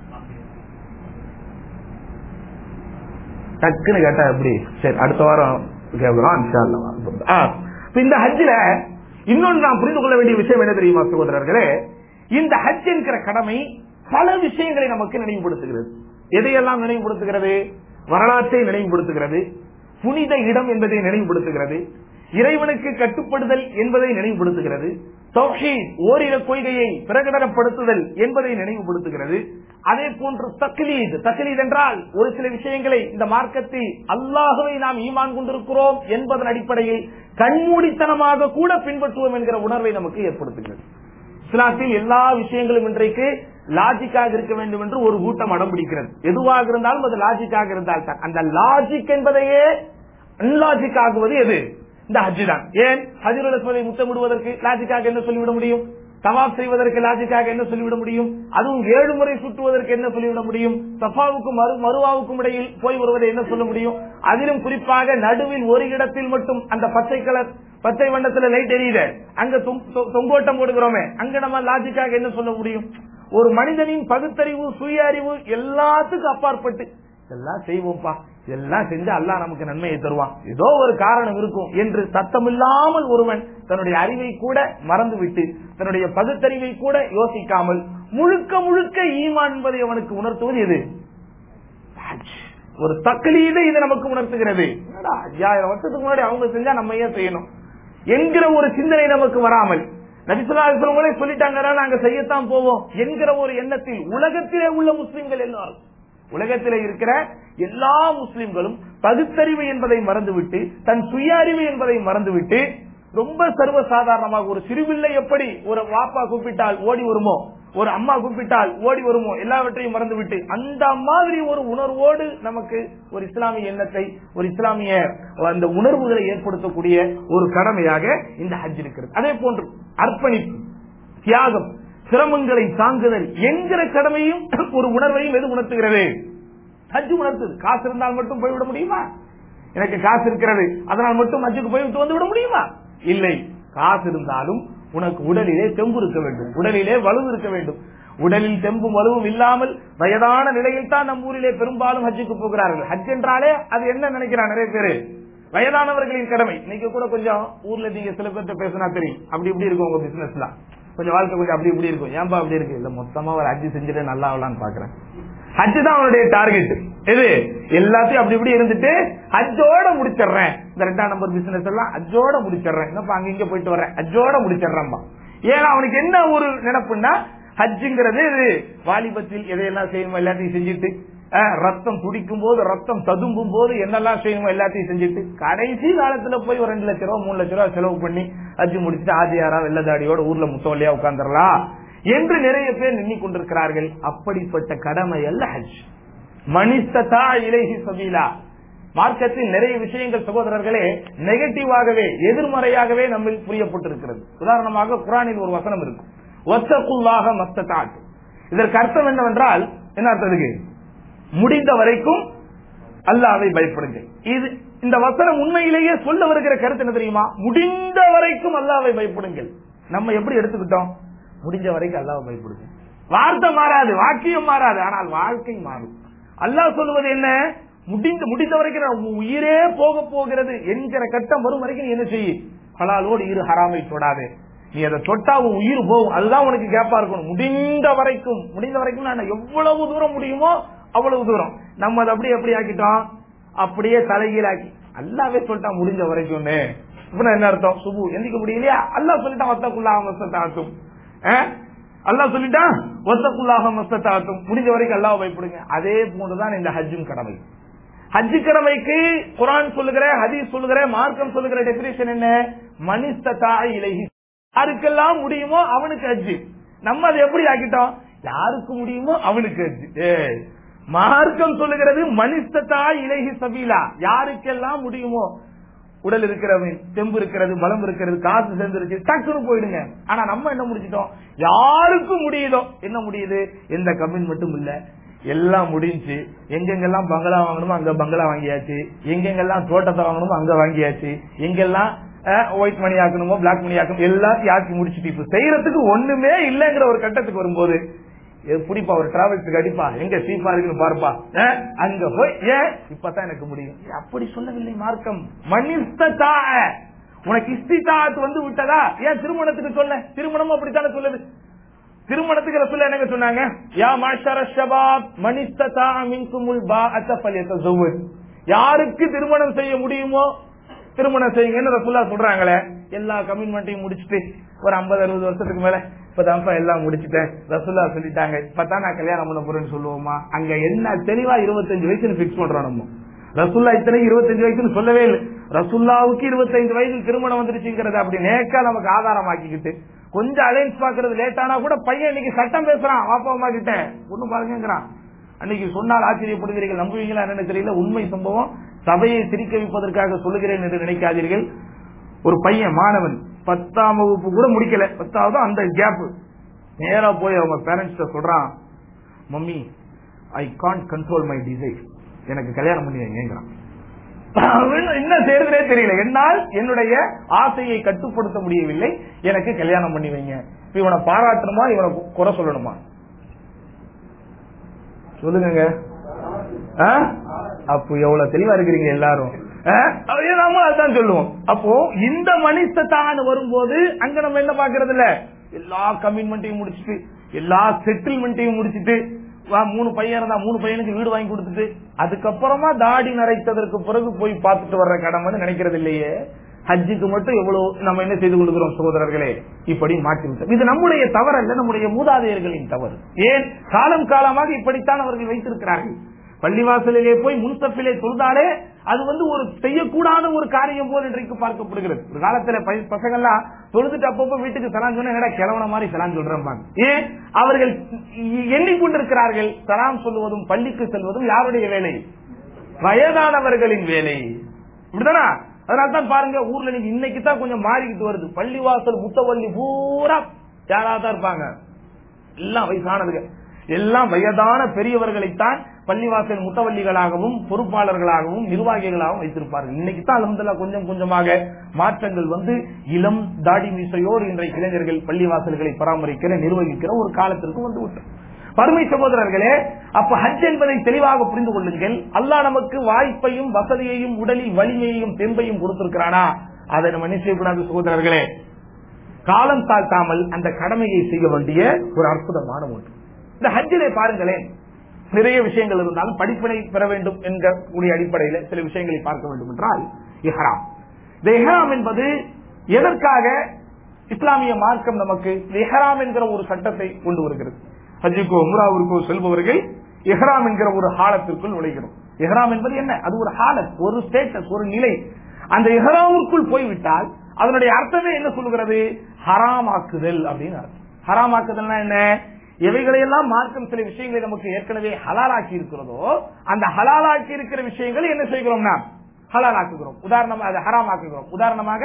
டக்குன்னு கேட்டா எப்படி சரி அடுத்த வாரம் கேட்கலாம் இன்ஷா அல்லாஹ். ஆ, இப்ப இந்த ஹஜ்ல இன்னொன்று நாம் புரிந்து கொள்ள வேண்டிய விஷயம் என்ன தெரியுமா சகோதரர்களே இந்த ஹஜ் என்கிற கடமை பல விஷயங்களை நமக்கு நினைவுபடுத்துகிறது எதையெல்லாம் நினைவுபடுத்துகிறது வரலாற்றை நினைவுபடுத்துகிறது புனித இடம் என்பதை நினைவுபடுத்துகிறது இறைவனுக்கு கட்டுப்படுதல் என்பதை நினைவுபடுத்துகிறது தௌஹீத் ஓரிர கொள்கையை பிரகடனப்படுத்துதல் என்பதை நினைவுபடுத்துகிறது அதே போன்று தக்லீத் தக்லீத் என்றால் ஒரு சில விஷயங்களை இந்த மார்க்கத்தில் அல்லாஹுவை நாம் ஈமான் கொண்டிருக்கிறோம் என்பதன் அடிப்படையில் கண்மூடித்தனமாக கூட பின்பற்றுவோம் என்கிற உணர்வை நமக்கு ஏற்படுத்துகிறது இஸ்லாத்தில் எல்லா விஷயங்களும் இன்றைக்கு லாஜிக்காக இருக்க வேண்டும் என்று ஒரு கூட்டம் அடம் பிடிக்கிறது எதுவாக இருந்தாலும் அது லாஜிக்காக இருந்தால் தான் அந்த லாஜிக் என்பதையே அன்லாஜிக் ஆகுவது எது இந்த ஹஜ் தான் ஏன் ஹஜ்ருல் அஸ்வதை முத்தமிடுவதற்கு லாஜிக்காக என்ன சொல்லிவிட முடியும் தவாப் செய்வதற்கு லாஜிக்காக என்ன சொல்லிவிட முடியும் அதுவும் ஏழு முறை சுற்றுவதற்கு என்ன சொல்லிவிட முடியும் சஃபாவுக்கும் மறு மருவாவுக்கும் இடையில் போய் வருவதை என்ன சொல்ல முடியும் அதிலும் குறிப்பாக நடுவில் ஒரு இடத்தில் மட்டும் அந்த பச்சை கலர் பச்சை வண்ணத்துல லைட் எரியுது அங்க தொங்- தொ- தொங்கோட்டம் போடுகிறோமே அங்க நம்ம லாஜிக்காக என்ன சொல்ல முடியும் ஒரு மனிதனின் பகுத்தறிவு சுய அறிவு எல்லாத்துக்கும் அப்பாற்பட்டு எல்லாம் செய்வோம்ப்பா எல்லாம் செஞ்சு அல்லாஹ் நமக்கு நன்மையை தருவான் ஏதோ ஒரு காரணம் இருக்கும் என்று சத்தமில்லாமல் ஒருவன் தன்னுடைய அறிவை கூட மறந்துவிட்டு தன்னுடைய பகுத்தறிவை கூட யோசிக்காமல் முழுக்க முழுக்க ஈமான் என்பதை அவனுக்கு உணர்த்துவது எது ஹஜ். ஒரு தக்லீது இது நமக்கு உணர்த்துகிறது என்னடா, ஐயாயிரம் வருஷத்துக்கு முன்னாடி அவங்க செஞ்சா நம்ம ஏன் செய்யணும் என்கிற ஒரு சிந்தனை நமக்கு வராமல் நபிசுல்லாசங்களே சொல்லிட்டாங்க நாங்க செய்யத்தான் போவோம் என்கிற ஒரு எண்ணத்தில் உலகத்திலே உள்ள முஸ்லிம்கள் எல்லாரும் உலகத்திலே இருக்கிற எல்லா முஸ்லிம்களும் பகுத்தறிவு என்பதை மறந்துவிட்டு தன் சுய அறிவு என்பதை மறந்துவிட்டு ரொம்ப சர்வ சாதாரணமாக ஒரு சிறுபிள்ளை எப்படி ஒரு வாப்பா கூப்பிட்டால் ஓடி வருமோ ஒரு அம்மா கூப்பிட்டால் ஓடி வருமோ எல்லாவற்றையும் மறந்துவிட்டு அந்த மாதிரி ஒரு உணர்வோடு நமக்கு ஒரு இஸ்லாமிய எண்ணத்தை ஒரு இஸ்லாமிய அந்த உணர்வுகளை ஏற்படுத்தக்கூடிய ஒரு கடமையாக இந்த ஹஜ் இருக்கிறது அதே போன்று அர்ப்பணிப்பு தியாகம் சிரமங்களை தாங்குதல் என்கிற கடமையும் ஒரு உணர்வையும் எது உணர்த்துகிறது ஹஜ் உணர்த்துது காசு இருந்தால் மட்டும் போய்விட முடியுமா எனக்கு காசு இருக்கிறது அதனால் மட்டும் ஹஜ்ஜுக்கு போய்விட்டு வந்து விட முடியுமா இல்லை காசு இருந்தாலும் உனக்கு உடலிலே தெம்பு இருக்க வேண்டும் உடலிலே வலுவு இருக்க வேண்டும் உடலில் தெம்பும் வலுவும் இல்லாமல் வயதான நிலையில் தான் நம் ஊரிலே பெரும்பாலும் ஹஜ்ஜுக்கு போகிறார்கள் ஹஜ் என்றாலே அது என்ன நினைக்கிறான் நிறைய பேரு வயதானவர்களின் கடமை இன்னைக்கு கூட கொஞ்சம் ஊர்ல நீங்க சில பேர்த்த பேசினா தெரியும் அப்படி இப்படி இருக்கும் உங்க பிசினஸ்லாம் கொஞ்சம் வாழ்க்கை கொஞ்சம் அப்படி இப்படி இருக்கும் ஏன்பா அப்படி இருக்கு இல்ல மொத்தமா ஒரு ஹஜ் செஞ்சுட்டு நல்லா ஆகலான்னு பாக்குறேன் ஹஜ் தான் அவனுடைய டார்கெட் இது எல்லாத்தையும் அப்படி இப்படி இருந்துட்டு ஹஜ்ஜோட முடிச்சிடுறேன் இந்த ரெண்டாம் நம்பர் பிசினஸ் எல்லாம் ஹஜ்ஜோட முடிச்சிடுறேன் என்னப்பா அங்க இங்க போயிட்டு வரேன் ஹஜ்ஜோட முடிச்சிடுறேன்பா ஏன்னா அவனுக்கு என்ன ஒரு நினைப்புன்னா ஹஜ்ஜுங்கிறது இது வாலிபத்தில் எதையெல்லாம் செய்யணுமோ எல்லாத்தையும் செஞ்சுட்டு அஹ், ரத்தம் துடிக்கும் போது ரத்தம் ததும்பும் போது என்னெல்லாம் செய்யணுமோ எல்லாத்தையும் செஞ்சுட்டு கடைசி காலத்துல போய் ஒரு ரெண்டு லட்ச ரூபா மூணு லட்ச ரூபா செலவு பண்ணி ஹஜ் முடிச்சுட்டு ஆதியாரா வெள்ளதாடியோட ஊர்ல முத்தவல்லியா உட்கார்ந்துடலாம் என்று நிறைய பேர் எண்ணிக் கொண்டிருக்கிறார்கள் அப்படிப்பட்ட கடமை அல்ல ஹஜ் மனிததா இலேஹி சபீலா மார்க்கத்தில் நிறைய விஷயங்கள் சகோதரர்களே நெகட்டிவாகவே எதிர்மறையாகவே நம்ம புரியப்பட்டிருக்கிறது உதாரணமாக குரானில் ஒரு வசனம் இருக்கு ஒத்தக்குள்ளாக மஸ்தத்தாட் இதற்கு அர்த்தம் என்னவென்றால் என்ன அர்த்தம் இதுக்கு முடிந்த வரைக்கும் அல்லாவை பயப்படுங்கள் இது இந்த வசனம் உண்மையிலேயே சொல்ல வருகிற கருத்து என்ன தெரியுமா முடிந்த வரைக்கும் அல்லாவை பயப்படுங்கள் நம்ம எப்படி எடுத்துக்கிட்டோம் முடிஞ்ச வரைக்கும் அல்லாவை பயப்படுங்க வார்த்தை மாறாது வாக்கியம் மாறாது ஆனால் வாழ்க்கை மாறும் அல்லாஹ் சொல்லுவது என்ன முடிந்த முடிந்த வரைக்கும் நான் உன் உயிரே போக போகிறது என்கிற கட்டம் வரும் வரைக்கும் நீ என்ன செய்ய ஹலாலோடு இரு ஹராமை தொடாதே நீ அதை தொட்டா உன் உயிர் போகும் அதுதான் உனக்கு கேப்பா இருக்கணும் முடிந்த வரைக்கும் முடிந்த வரைக்கும் நான் எவ்வளவு தூரம் முடியுமோ அவ்வளவு தூரம் நம்ம அதை அப்படியே எப்படி ஆக்கிட்டோம் அப்படியே தலைகீழாக்கி அல்லாவே சொல்லிட்டான் முடிஞ்ச வரைக்கும்னு இப்ப என்ன அர்த்தம் சுபு எந்திக்க முடியலையா அல்லாஹ் சொல்லிட்டான் வத்தக்குள்ளாக மஸ்தாத்தும் அல்லாஹ் சொல்லிட்டான் வத்தக்குள்ளாக மஸ்தாத்தும் முடிஞ்ச வரைக்கும் அல்லாஹ் பயப்படுங்க அதே போன்றுதான் இந்த ஹஜ்ஜும் கடமை ஹஜ்ஜு கடமைக்கு குரான் சொல்லுகிற ஹதீஸ் சொல்லுகிற மார்க்கம் சொல்லுகிற டெபினேஷன் என்ன மனிததா இலகி யாருக்கெல்லாம் முடியுமோ அவனுக்கு ஹஜ்ஜு நம்ம அதை எப்படி ஆக்கிட்டோம் யாருக்கு முடியுமோ அவனுக்கு ஹஜ்ஜு ஏய், மார்க்கம் சொல்லுகிறது மனிததா இலகி சபீலா யாருக்கெல்லாம் முடியுமோ உடல் இருக்கிறவன் தெம்பு இருக்கிறது பலம் இருக்கிறது காசு சேர்ந்துருச்சு டக்குன்னு போயிடுங்க ஆனா நம்ம என்ன முடிச்சிட்டோம் யாருக்கு முடியுதோ என்ன முடியுது எந்த கமிட்மெண்ட்டும் இல்ல எல்லாம் முடிஞ்சு எங்கெங்கெல்லாம் பங்களா வாங்கணுமோ அங்க பங்களா வாங்கியாச்சு எங்கெங்கெல்லாம் தோட்டத்தை வாங்கணுமோ அங்க வாங்கியாச்சு எங்கெல்லாம் ஒயிட் மணி ஆக்கணுமோ பிளாக் மணி ஆக்கணும் எல்லாத்தையும் ஆக்கி முடிச்சுட்டு இப்ப செய்யறதுக்கு ஒண்ணுமே இல்லைங்கிற ஒரு கட்டத்துக்கு வரும்போது எப்படிப்பா ஒரு டிராவல்ஸுக்கு அடிப்பா எங்க சீப்பா இருக்குன்னு பாருப்பா அஹ், அங்க போய் ஏன் இப்பதான் எனக்கு முடியும் ஏய், அப்படி சொல்லவில்லை மார்க்கம் மனிதா உனக்கு இஸ்திதாத் வந்து விட்டதா ஏன் திருமணத்துக்கு சொல்ல திருமணம் அப்படித்தானே சொல்லுது திருமணத்துக்கு ரசூல் என்னங்க சொன்னாங்க யா மாஷர ஷபாப் மனிஸ்ததா மின்குமுல் பாஅத ஃபல்யதஸவ்வஜ் யாருக்கு திருமணம் செய்ய முடியுமோ திருமணம் செய்யுங்கன்னு ரசூல்லா சொல்றாங்களே எல்லா கமிட்மெண்ட்டையும் முடிச்சிட்டு ஒரு 50 அறுபது வருஷத்துக்கு மேல இப்பதான்ப்பா எல்லாம் முடிச்சிட்டேன் ரசூல்லா சொல்லிட்டாங்க இப்பதான் நான் கல்யாணம் பண்ண போறேன்னு சொல்லுவோமா அங்க என்ன தெளிவா இருபத்தஞ்சு வயசுன்னு பிக்ஸ் பண்றோம் நம்ம ரசுல்லா இத்தனை இருபத்தஞ்சு வயசுன்னு சொல்லவே இல்லை ரசுல்லாவுக்கு இருபத்தைந்து வயதில் திருமணம் வந்துருச்சுங்கிறத அப்படி நேக்கா நமக்கு ஆதாரம் ஆக்கிக்கிட்டு கொஞ்சம் அலைன்ஸ் பாக்குறது லேட் ஆனா கூட பையன் இன்னைக்கு சட்டம் பேசுறான் வாப்பா அம்மா கிட்ட ஒண்ணும் பாருங்கிறான் அன்னைக்கு சொன்னால் ஆச்சரியப்படுகிறீர்கள் நம்புவீங்களா என்னன்னு தெரியல உண்மை சம்பவம் சபையை சிரிக்க வைப்பதற்காக சொல்லுகிறேன் என்று நினைக்காதீர்கள் ஒரு பையன் மாணவன் பத்தாம் வகுப்பு கூட முடிக்கல பத்தாவது அந்த கேப் நேரா போய் அவங்க பேரண்ட்ஸ் சொல்றான் mummy I can't control my desire எனக்கு கல்யாணம் பண்ணி வைங்கிறான் அவன் என்ன செய்யறதுனே தெரியல என்னால் என்னுடைய ஆசையை கட்டுப்படுத்த முடியவில்லை எனக்கு கல்யாணம் பண்ணி வைங்க இப்ப இவனை பாராட்டணுமா இவனை கு- குறை சொல்லணுமா சொல்லுங்க ஆ? அப்போ எவ்வளவு தெளிவா இருக்கிறீங்க எல்லாரும் அஹ், அதே நாம அதான் சொல்லுவோம் அப்போ இந்த மனிதத்தான் வரும்போது அங்க நம்ம என்ன பாக்குறது இல்ல எல்லா கமிட்மெண்ட்டையும் முடிச்சிட்டு எல்லா செட்டில்மெண்ட்டையும் முடிச்சிட்டு வா, மூணு பையன் இருந்தா மூணு பையனுக்கு வீடு வாங்கி கொடுத்துட்டு அதுக்கப்புறமா தாடி நரைத்ததற்கு பிறகு போய் பார்த்துட்டு வர்ற கடமைன்னு நினைக்கிறது இல்லையே ஹஜ்ஜுக்கு மட்டும் எவ்வளவு நம்ம என்ன செய்து கொள்கிறோம் சகோதரர்களே இப்படி மாற்றி விட்டோம் இது நம்முடைய தவறல்ல நம்முடைய மூதாதையர்களின் தவறு ஏன் காலம் காலமாக இப்படித்தான் அவர்கள் வைத்திருக்கிறார்கள் பள்ளிவாசலிலே போய் முன்சப்பிலே தொழுதாலே அது வந்து ஒரு செய்யக்கூடாத ஒரு காரியம் போல் இன்றைக்கு பார்க்கப்படுகிறது ஒரு காலத்துல பை- பசங்கள்லாம் தொழுதுட்டு அப்பப்போ வீட்டுக்கு சலாம் சொன்னா என்னடா கிழவன மாதிரி சலாம் சொல்றாங்க ஏன் அவர்கள் எண்ணிக்கொண்டிருக்கிறார்கள் சலாம் சொல்லுவதும் பள்ளிக்கு செல்வதும் யாருடைய வேலை வயதானவர்களின் வேலை இப்படிதானா அதனால தான் பாருங்க ஊர்ல நீங்க இன்னைக்கு தான் கொஞ்சம் மாறிக்கிட்டு வருது பள்ளிவாசல் முத்தவள்ளி பூரா யாராவது தான் இருப்பாங்க எல்லாம் வயசானதுங்க எல்லாம் வயதான பெரியவர்களைத்தான் பள்ளிவாசல் முத்தவள்ளிகளாகவும் பொறுப்பாளர்களாகவும் நிர்வாகிகளாகவும் வைத்திருப்பார்கள் இன்னைக்கு தான் அலமதுல்லா கொஞ்சம் கொஞ்சமாக மாற்றங்கள் வந்து இளம் தாடி மீசையோடு இன்றைய இளைஞர்கள் பள்ளிவாசல்களை பராமரிக்கிற நிர்வகிக்கிற ஒரு காலத்திற்கு வந்து விட்டோம் பருமை சகோதரர்களே அப்ப ஹஜ் என்பதை தெளிவாக புரிந்து கொள்ளுங்கள் அல்லாஹ் நமக்கு வாய்ப்பையும் வசதியையும் உடலில் வலிமையையும் தெம்பையும் கொடுத்திருக்கிறானா அதை நம்ம என்ன செய்யக்கூடாது சகோதரர்களே காலம் தாழ்த்தாமல் அந்த கடமையை செய்ய வேண்டிய ஒரு அற்புதமான ஒன்று இந்த ஹஜ்ஜிலே பாருங்களேன் நிறைய விஷயங்கள் இருந்தாலும் படிப்பினை பெற வேண்டும் என்கக்கூடிய அடிப்படையில் சில விஷயங்களை பார்க்க வேண்டும் என்றால் இஹ்ராம் இந்த இஹ்ராம் என்பது எதற்காக இஸ்லாமிய மார்க்கம் நமக்கு இந்த இஹ்ராம் என்கிற ஒரு சட்டத்தை கொண்டு வருகிறது ஹஜ்ஜுக்கோ உம்ராவிற்கோ செல்பவர்கள் இஹ்ராம் என்கிற ஒரு ஹாலத்திற்குள் நுழைகிறோம் இஹ்ராம் என்பது என்ன அது ஒரு ஹாலத் ஒரு ஸ்டேட்டஸ் ஒரு நிலை அந்த இஹ்ராமுக்குள் போய்விட்டால் அதனுடைய அர்த்தமே என்ன சொல்லுகிறது ஹராமாக்குதல் அப்படின்னு அர்த்தம் ஹராமாக்குதல்னா என்ன எவைகளையெல்லாம் மார்க்கம் சில விஷயங்களை நமக்கு ஏற்கனவே ஹலாலாக்கி இருக்கிறதோ அந்த ஹலாலாக்கி இருக்கிற விஷயங்களை என்ன செய்கிறோம் நாம் ஹலாலாக்குகிறோம் உதாரணமாக அதை ஹராமாக்குகிறோம் உதாரணமாக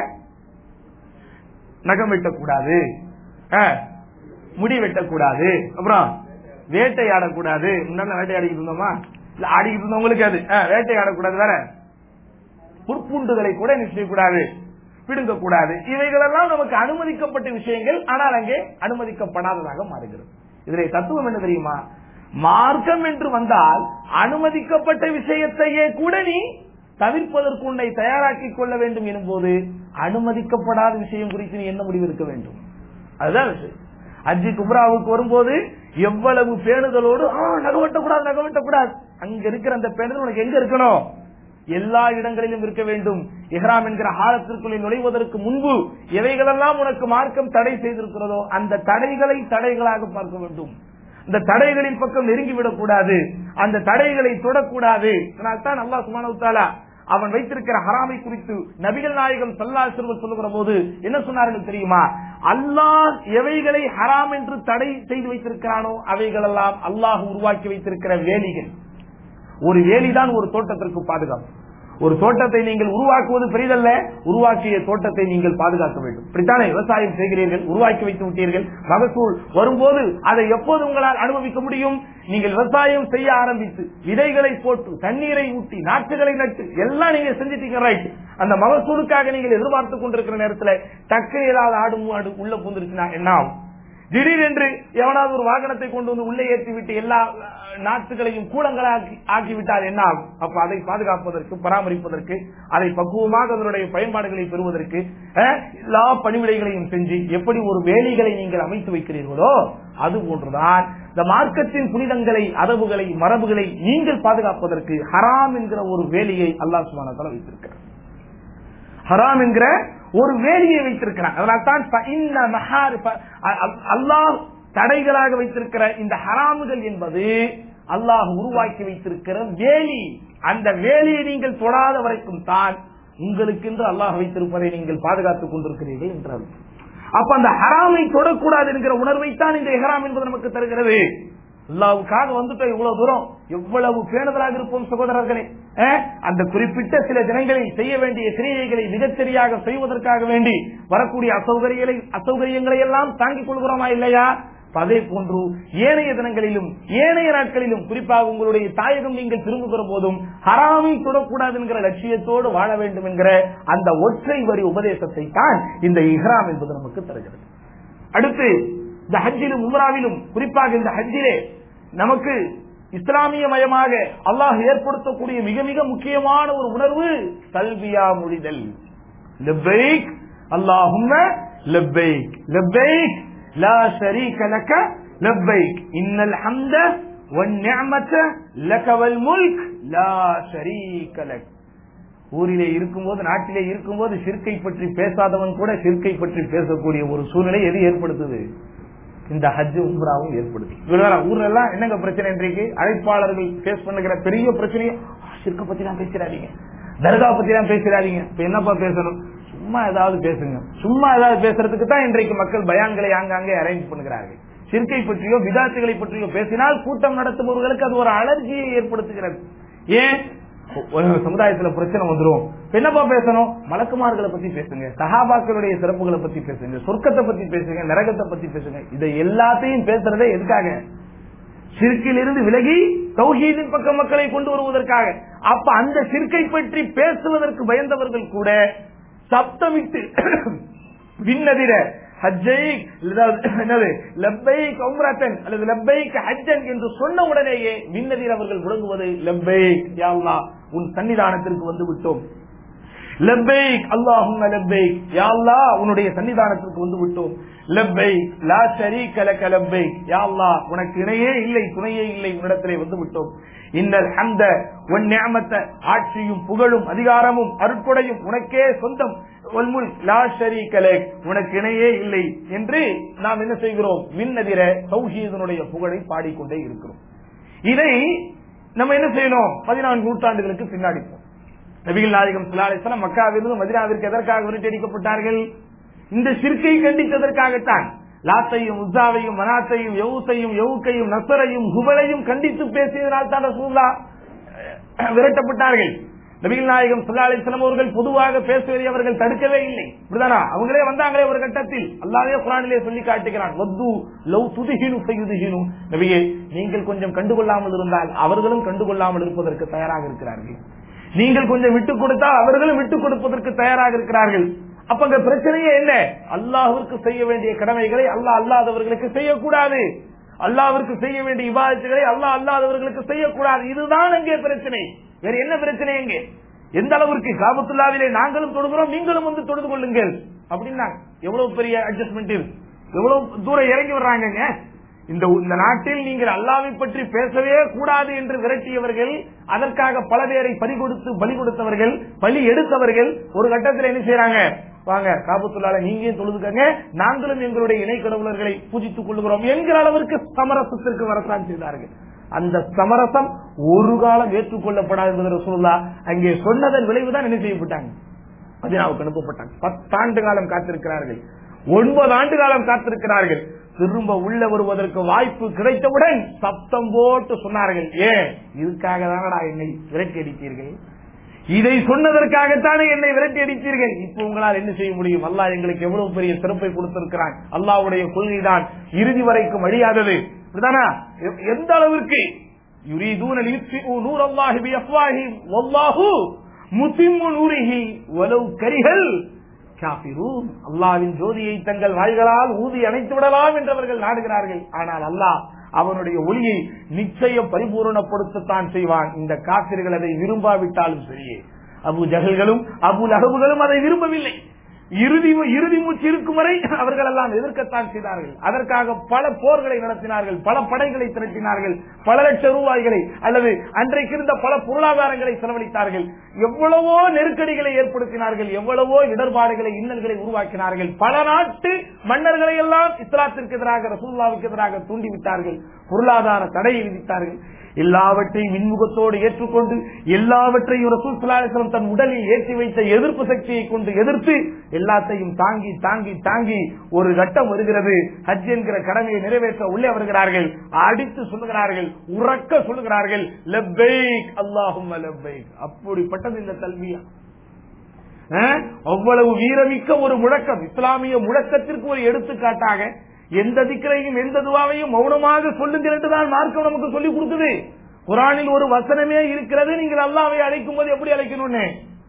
நகம் வெட்டக்கூடாது அஹ், முடி வெட்டக்கூடாது அப்புறம் வேட்டையாடக்கூடாது முன்னாடி வேட்டையாடிக்கிட்டு இருந்தோமா இல்ல ஆடிக்கிட்டு இருந்தவங்களுக்கு அது அஹ், வேட்டையாடக்கூடாது வேற புற்பூண்டுகளை கூட என்ன செய்யக்கூடாது பிடுங்கக்கூடாது இவைகளெல்லாம் நமக்கு அனுமதிக்கப்பட்ட விஷயங்கள் ஆனால் அங்கே அனுமதிக்கப்படாததாக மாறுகிறது இதிலே தத்துவம் என்ன தெரியுமா மார்க்கம் என்று வந்தால் அனுமதிக்கப்பட்ட விஷயத்தையே கூட நீ தவிர்ப்பதற்கு உன்னை தயாராக்கிக் கொள்ள வேண்டும் எனும்போது அனுமதிக்கப்படாத விஷயம் குறித்து நீ என்ன முடிவு இருக்க வேண்டும் அதுதான் விஷயம் அஜி குப்ராவுக்கு வரும்போது எவ்வளவு பேணுதலோடு "ஆ, நகவட்டக்கூடாது நகவட்டக்கூடாது அங்க இருக்கிற அந்த பேணுதல் உனக்கு எங்க இருக்கணும் எல்லா இடங்களிலும் இருக்க வேண்டும் இஹ்ராம் என்கிற ஹாலத்திற்குள்ளே நுழைவதற்கு முன்பு எவைகளெல்லாம் உனக்கு மார்க்கம் தடை செய்திருக்கிறதோ அந்த தடைகளை தடைகளாக பார்க்க வேண்டும் இந்த தடைகளின் பக்கம் நெருங்கிவிடக் கூடாது அந்த தடைகளை தொடக்கூடாது அதனால்தான் அல்லாஹ் சுப்ஹானஹு வ தஆலா அவன் வைத்திருக்கிற ஹராமை குறித்து நபிகள் நாயகம் சல்லா செல்வர் சொல்லுகிற போது என்ன சொன்னார்கள் தெரியுமா அல்லாஹ் எவைகளை ஹராம் என்று தடை செய்து வைத்திருக்கிறானோ அவைகளெல்லாம் அல்லாஹ் உருவாக்கி வைத்திருக்கிற வேலிகள் ஒரு வேலிதான் ஒரு தோட்டத்திற்கு பாதுகாப்பு ஒரு தோட்டத்தை நீங்கள் உருவாக்குவது பெரிதல்ல உருவாக்கிய தோட்டத்தை நீங்கள் பாதுகாக்க வேண்டும் இப்படித்தானே விவசாயம் செய்கிறீர்கள் உருவாக்கி வைத்து விட்டீர்கள் மகசூல் வரும்போது அதை எப்போது உங்களால் அனுபவிக்க முடியும் நீங்கள் விவசாயம் செய்ய ஆரம்பித்து விதைகளை போட்டு தண்ணீரை ஊட்டி நாற்றுகளை நட்டு எல்லாம் நீங்க செஞ்சிட்டீங்க ரைட் அந்த மகசூலுக்காக நீங்கள் எதிர்பார்த்து கொண்டிருக்கிற நேரத்துல டக்கு ஏதாவது ஆடு மாடு உள்ள புந்துருச்சுன்னா என்ன ஆகும் திடீரென்று எவனாவது ஒரு வாகனத்தை கொண்டு வந்து உள்ளே ஏற்றி விட்டு எல்லா அஹ், நாட்டுகளையும் கூலங்களாக்கி ஆக்கிவிட்டால் என்ன ஆகும் அப்ப அதை பாதுகாப்பதற்கு பராமரிப்பதற்கு அதை பக்குவமாக அதனுடைய பயன்பாடுகளை பெறுவதற்கு அஹ், எல்லா பணிவிடைகளையும் செஞ்சு எப்படி ஒரு வேலிகளை நீங்கள் அமைத்து வைக்கிறீர்களோ அது போன்றுதான் இந்த மார்க்கத்தின் புனிதங்களை அரபுகளை மரபுகளை நீங்கள் பாதுகாப்பதற்கு ஹராம் என்கிற ஒரு வேலியை அல்லாஹ் சுபான வைத்திருக்கிறார் ஹராம் என்கிற ஒரு வேலியை வைத்திருக்கிறான் அதனால்தான் ஃப இன்ன மஹாரி- ஃப- அ- அ- அல்லாஹ் தடைகளாக வைத்திருக்கிற இந்த ஹராமுகள் என்பது அல்லாஹ் உருவாக்கி வைத்திருக்கிற வேலி அந்த வேலியை நீங்கள் தொடாத வரைக்கும் தான் உங்களுக்கென்று அல்லாஹ் வைத்திருப்பதை நீங்கள் பாதுகாத்துக் கொண்டிருக்கிறீர்கள் என்றார் அப்ப அந்த ஹராமை தொடக்கூடாது என்கிற உணர்வைத்தான் இந்த ஹராம் என்பது நமக்கு தருகிறது அல்லாவுக்காக வந்துட்டோம் இவ்வளவு தூரம் எவ்வளவு பேணுதலாக இருப்போம் சகோதரர்களே அஹ், அந்த குறிப்பிட்ட சில தினங்களில் செய்ய வேண்டிய கிரியைகளை மிகச்சரியாக செய்வதற்காக வேண்டி வரக்கூடிய அசௌகரியங்களை அசௌகரியங்களை எல்லாம் தாங்கிக் கொள்கிறோமா இல்லையா அதே போன்று ஏனைய தினங்களிலும் ஏனைய நாட்களிலும் குறிப்பாக உங்களுடைய தாயகம் நீங்கள் திரும்புகிற போதும் ஹராமை தொடக்கூடாது என்கிற லட்சியத்தோடு வாழ வேண்டும் என்கிற அந்த ஒற்றை வரி உபதேசத்தை தான் இந்த இஹ்ராம் என்பது நமக்கு தருகிறது அடுத்து இந்த ஹஜ்ஜிலும் உம்ராவிலும் குறிப்பாக இந்த ஹஜ்ஜிலே நமக்கு இஸ்லாமியமயமாக அல்லாஹ் ஏற்படுத்தக்கூடிய மிக மிக முக்கியமான ஒரு உணர்வு தல்பியா மொழிதல் லெப்பைக் அல்லாஹும்ம லெப்பைக் லெப்பைக் லா ஷரீக லக லெப்பைக் இன்னல் ஹம்த والنعمة لك والملك لا شريك لك ஊரிலே இருக்கும்போது நாட்டிலே இருக்கும்போது சிற்கை பற்றி பேசாதவன் கூட சிற்கை பற்றி பேசக்கூடிய ஒரு சூழ்நிலை எது ஏற்படுத்துது இந்த ஹஜ் உம்ராவும் ஏற்படுது ஊர்ல எல்லாம் என்னங்க பிரச்சனை இன்றைக்கு அழைப்பாளர்கள் பேஸ் பண்ணுகிற பெரிய பிரச்சனையும் சிற்க பத்தி தான் பேசிடாதீங்க தர்கா பத்தி தான் பேசிடாதீங்க இப்ப என்னப்பா பேசணும் சும்மா ஏதாவது பேசுங்க சும்மா ஏதாவது பேசுறதுக்கு தான் இன்றைக்கு மக்கள் பயான்களை ஆங்காங்கே அரேஞ்ச் பண்ணுகிறார்கள் சிற்கை பற்றியோ விதாத்துகளை பற்றியோ பேசினால் கூட்டம் நடத்துபவர்களுக்கு அது ஒரு அலர்ஜியை ஏற்படுத்துகிறது ஏன் ஒரு சமுதாயத்துல பிரச்சனை வந்துரும் என்னப்பா பேசணும் மலக்குமார்களை பத்தி பேசுங்க சஹாபாக்களுடைய சிறப்புகளை பத்தி பேசுங்க சொர்க்கத்தை பத்தி பேசுங்க நரகத்தை பத்தி பேசுங்க இதை எல்லாத்தையும் பேசுறதே எதுக்காக சிற்கிலிருந்து விலகி தௌஹீதின் பக்க மக்களை கொண்டு வருவதற்காக அப்ப அந்த சிற்கை பற்றி பேசுவதற்கு பயந்தவர்கள் கூட சப்தமிட்டு விண்ணதிர ஹஜ்ஜை என்னது லப்பைக் உம்ரத்தன் அல்லது லப்பைக் ஹஜ்ஜன் என்று சொன்ன உடனேயே விண்ணதிர் அவர்கள் முழங்குவது லப்பைக் யா அல்லாஹ் உன் சன்னிதானத்திற்கு வந்து விட்டோம் லப்பைக் அல்லாஹும்ம லப்பைக் யா அல்லாஹ் உன்னுடைய சன்னிதானத்திற்கு வந்து விட்டோம் லப்பைக் லா ஷரீக லக லப்பைக் யா அல்லாஹ் உனக்கு இணையே இல்லை துணையே இல்லை உன்னிடத்திலே வந்து விட்டோம் இன்னல் ஹம்த உன் நியமத்த ஆட்சியும் புகழும் அதிகாரமும் அருட்கொடையும் உனக்கே சொந்தம் ஒல்முல் லா ஷரீக லக் உனக்கு இணையே இல்லை என்று நாம் என்ன செய்கிறோம் விண்ணதிர சௌஹீதனுடைய புகழை பாடிக்கொண்டே இருக்கிறோம் இதை நம்ம என்ன செய்யணும் பதினான்கு நூற்றாண்டுகளுக்கு பின்னாடி போம் நபிகள் நாயகம் சுல்லாசலம் மக்காவிலிருந்து மதினாவிற்கு எதற்காக விரட்டடிக்கப்பட்டார்கள் இந்த சிற்கை கண்டித்ததற்காகத்தான் லாத்தையும் உசாவையும் மனாத்தையும் யவுசையும் யவுக்கையும் நசரையும் குபலையும் கண்டித்து பேசியதனால் தான் ரசூல்லா விரட்டப்பட்டார்கள் நபிகள் நாயகம் சுல்லா அலிஸ்லாம் அவர்கள் பொதுவாக பேசுவதை அவர்கள் தடுக்கவே இல்லை இப்படிதானா அவங்களே வந்தாங்களே ஒரு கட்டத்தில் அல்லாவே குரானிலே சொல்லி காட்டுகிறான் வத்து லவ் துதிகினு செய்யுதுகினு நபியே நீங்கள் கொஞ்சம் கண்டுகொள்ளாமல் இருந்தால் அவர்களும் கண்டுகொள்ளாமல் இருப்பதற்கு தயாராக இருக்கிறார்கள் நீங்கள் கொஞ்சம் விட்டுக் கொடுத்தால் அவர்களும் விட்டுக் கொடுப்பதற்கு தயாராக இருக்கிறார்கள் அப்ப அங்க பிரச்சனையே என்ன அல்லாஹிற்கு செய்ய வேண்டிய கடமைகளை அல்லாஹ் அல்லாதவர்களுக்கு செய்யக்கூடாது அல்லாவிற்கு செய்ய வேண்டிய விவாதத்துகளை அல்லாஹ் அல்லாதவர்களுக்கு செய்யக்கூடாது இதுதான் அங்கே பிரச்சனை வேற என்ன பிரச்சனை எங்கே எந்த அளவிற்கு காபத்துல்லாவிலே நாங்களும் தொடுகிறோம் நீங்களும் வந்து தொழுது கொள்ளுங்கள் அப்படின்னாங்க எவ்வளவு பெரிய அட்ஜஸ்ட்மெண்ட் இது எவ்வளவு தூரம் இறங்கி வர்றாங்க இந்த இந்த நாட்டில் நீங்கள் அல்லாவை பற்றி பேசவே கூடாது என்று விரட்டியவர்கள் அதற்காக பல பேரை பலி கொடுத்து பலி கொடுத்தவர்கள் பலி எடுத்தவர்கள் ஒரு கட்டத்தில் என்ன செய்யறாங்க வாங்க காபத்துள்ளால நீங்க தொழுதுக்கங்க நாங்களும் எங்களுடைய இணை கடவுளர்களை பூஜித்துக் கொள்கிறோம் என்கிற அளவிற்கு சமரசத்திற்கு வரத்தான் செய்தார்கள் அந்த சமரசம் ஒரு காலம் ஏற்றுக்கொள்ளப்படாது என்பது ரசூல்லா அங்கே சொன்னதன் விளைவுதான் என்ன செய்யப்பட்டாங்க மதினாவுக்கு அனுப்பப்பட்டாங்க பத்தாண்டு காலம் காத்திருக்கிறார்கள் ஒன்பது ஆண்டு காலம் காத்திருக்கிறார்கள் திரும்ப உள்ள வருவதற்கு வாய்ப்பு கிடைத்தவுடன் சப்தம் போட்டு சொன்னார்கள் ஏன் இதுக்காக தானடா என்னை விரட்டி அடித்தீர்கள் இதை சொன்னதற்காகத்தானே என்னை விரட்டி அடித்தீர்கள் இப்ப உங்களால் என்ன செய்ய முடியும் அல்லாஹ் எங்களுக்கு எவ்வளவு பெரிய சிறப்பை கொடுத்திருக்கிறான் அல்லாவுடைய கொள்கைதான் இறுதி வரைக்கும் அழியாதது இப்படிதானா எந்த அளவிற்கு யுரீதூன லியுத்ஃபிஉ நூரல்லாஹி பிஅஃவாஹிம் வல்லாஹு முத்திம்மு நூரிஹி வலவ் கரிஹல் காபிரூன் அல்லாவின் ஜோதியை தங்கள் வாய்களால் ஊதி அணைத்து விடலாம் என்றவர்கள் நாடுகிறார்கள் ஆனால் அல்லாஹ் அவனுடைய ஒளியை நிச்சயம் பரிபூரணப்படுத்தத்தான் செய்வான் இந்த காப்பிர்கள் அதை விரும்பாவிட்டாலும் சரியே அபு ஜகல்களும் அபு லகபுகளும் அதை விரும்பவில்லை இறுதி இறுதி மூச்சு இருக்கும் வரை அவர்கள் எல்லாம் எதிர்க்கத்தான் செய்தார்கள் அதற்காக பல போர்களை நடத்தினார்கள் பல படைகளை திரட்டினார்கள் பல லட்சம் ரூபாய்களை அல்லது அன்றைக்கு இருந்த பல பொருளாதாரங்களை செலவழித்தார்கள் எவ்வளவோ நெருக்கடிகளை ஏற்படுத்தினார்கள் எவ்வளவோ இடர்பாடுகளை இன்னல்களை உருவாக்கினார்கள் பல நாட்டு மன்னர்களை எல்லாம் இஸ்லாத்திற்கு எதிராக ரசூல்லாவுக்கு எதிராக தூண்டிவிட்டார்கள் பொருளாதார தடையை விதித்தார்கள் எல்லாவற்றையும் இன்முகத்தோடு ஏற்றுக்கொண்டு எல்லாவற்றையும் ரசூல் சுல்லாஸ்லம் தன் உடலில் ஏற்றி வைத்த எதிர்ப்பு சக்தியை கொண்டு எதிர்த்து எல்லாத்தையும் தாங்கி தாங்கி தாங்கி ஒரு கட்டம் வருகிறது ஹஜ் என்கிற கடமையை நிறைவேற்ற உள்ளே வருகிறார்கள் அடித்து சொல்லுகிறார்கள் உறக்க சொல்லுகிறார்கள் லெப்பைக் அல்லாஹும் லெப்பைக் அப்படிப்பட்டது இந்த கல்வியா அவ்வளவு வீரமிக்க ஒரு முழக்கம் இஸ்லாமிய முழக்கத்திற்கு ஒரு எடுத்துக்காட்டாக எந்த திக்கரையும் எந்த துவாவையும் மௌனமாக சொல்லுங்கள் என்றுதான் மார்க்கம் நமக்கு சொல்லி கொடுக்குது குரானில் ஒரு வசனமே இருக்கிறது நீங்கள் அல்லாவை அழைக்கும் போது எப்படி அழைக்கணும்னு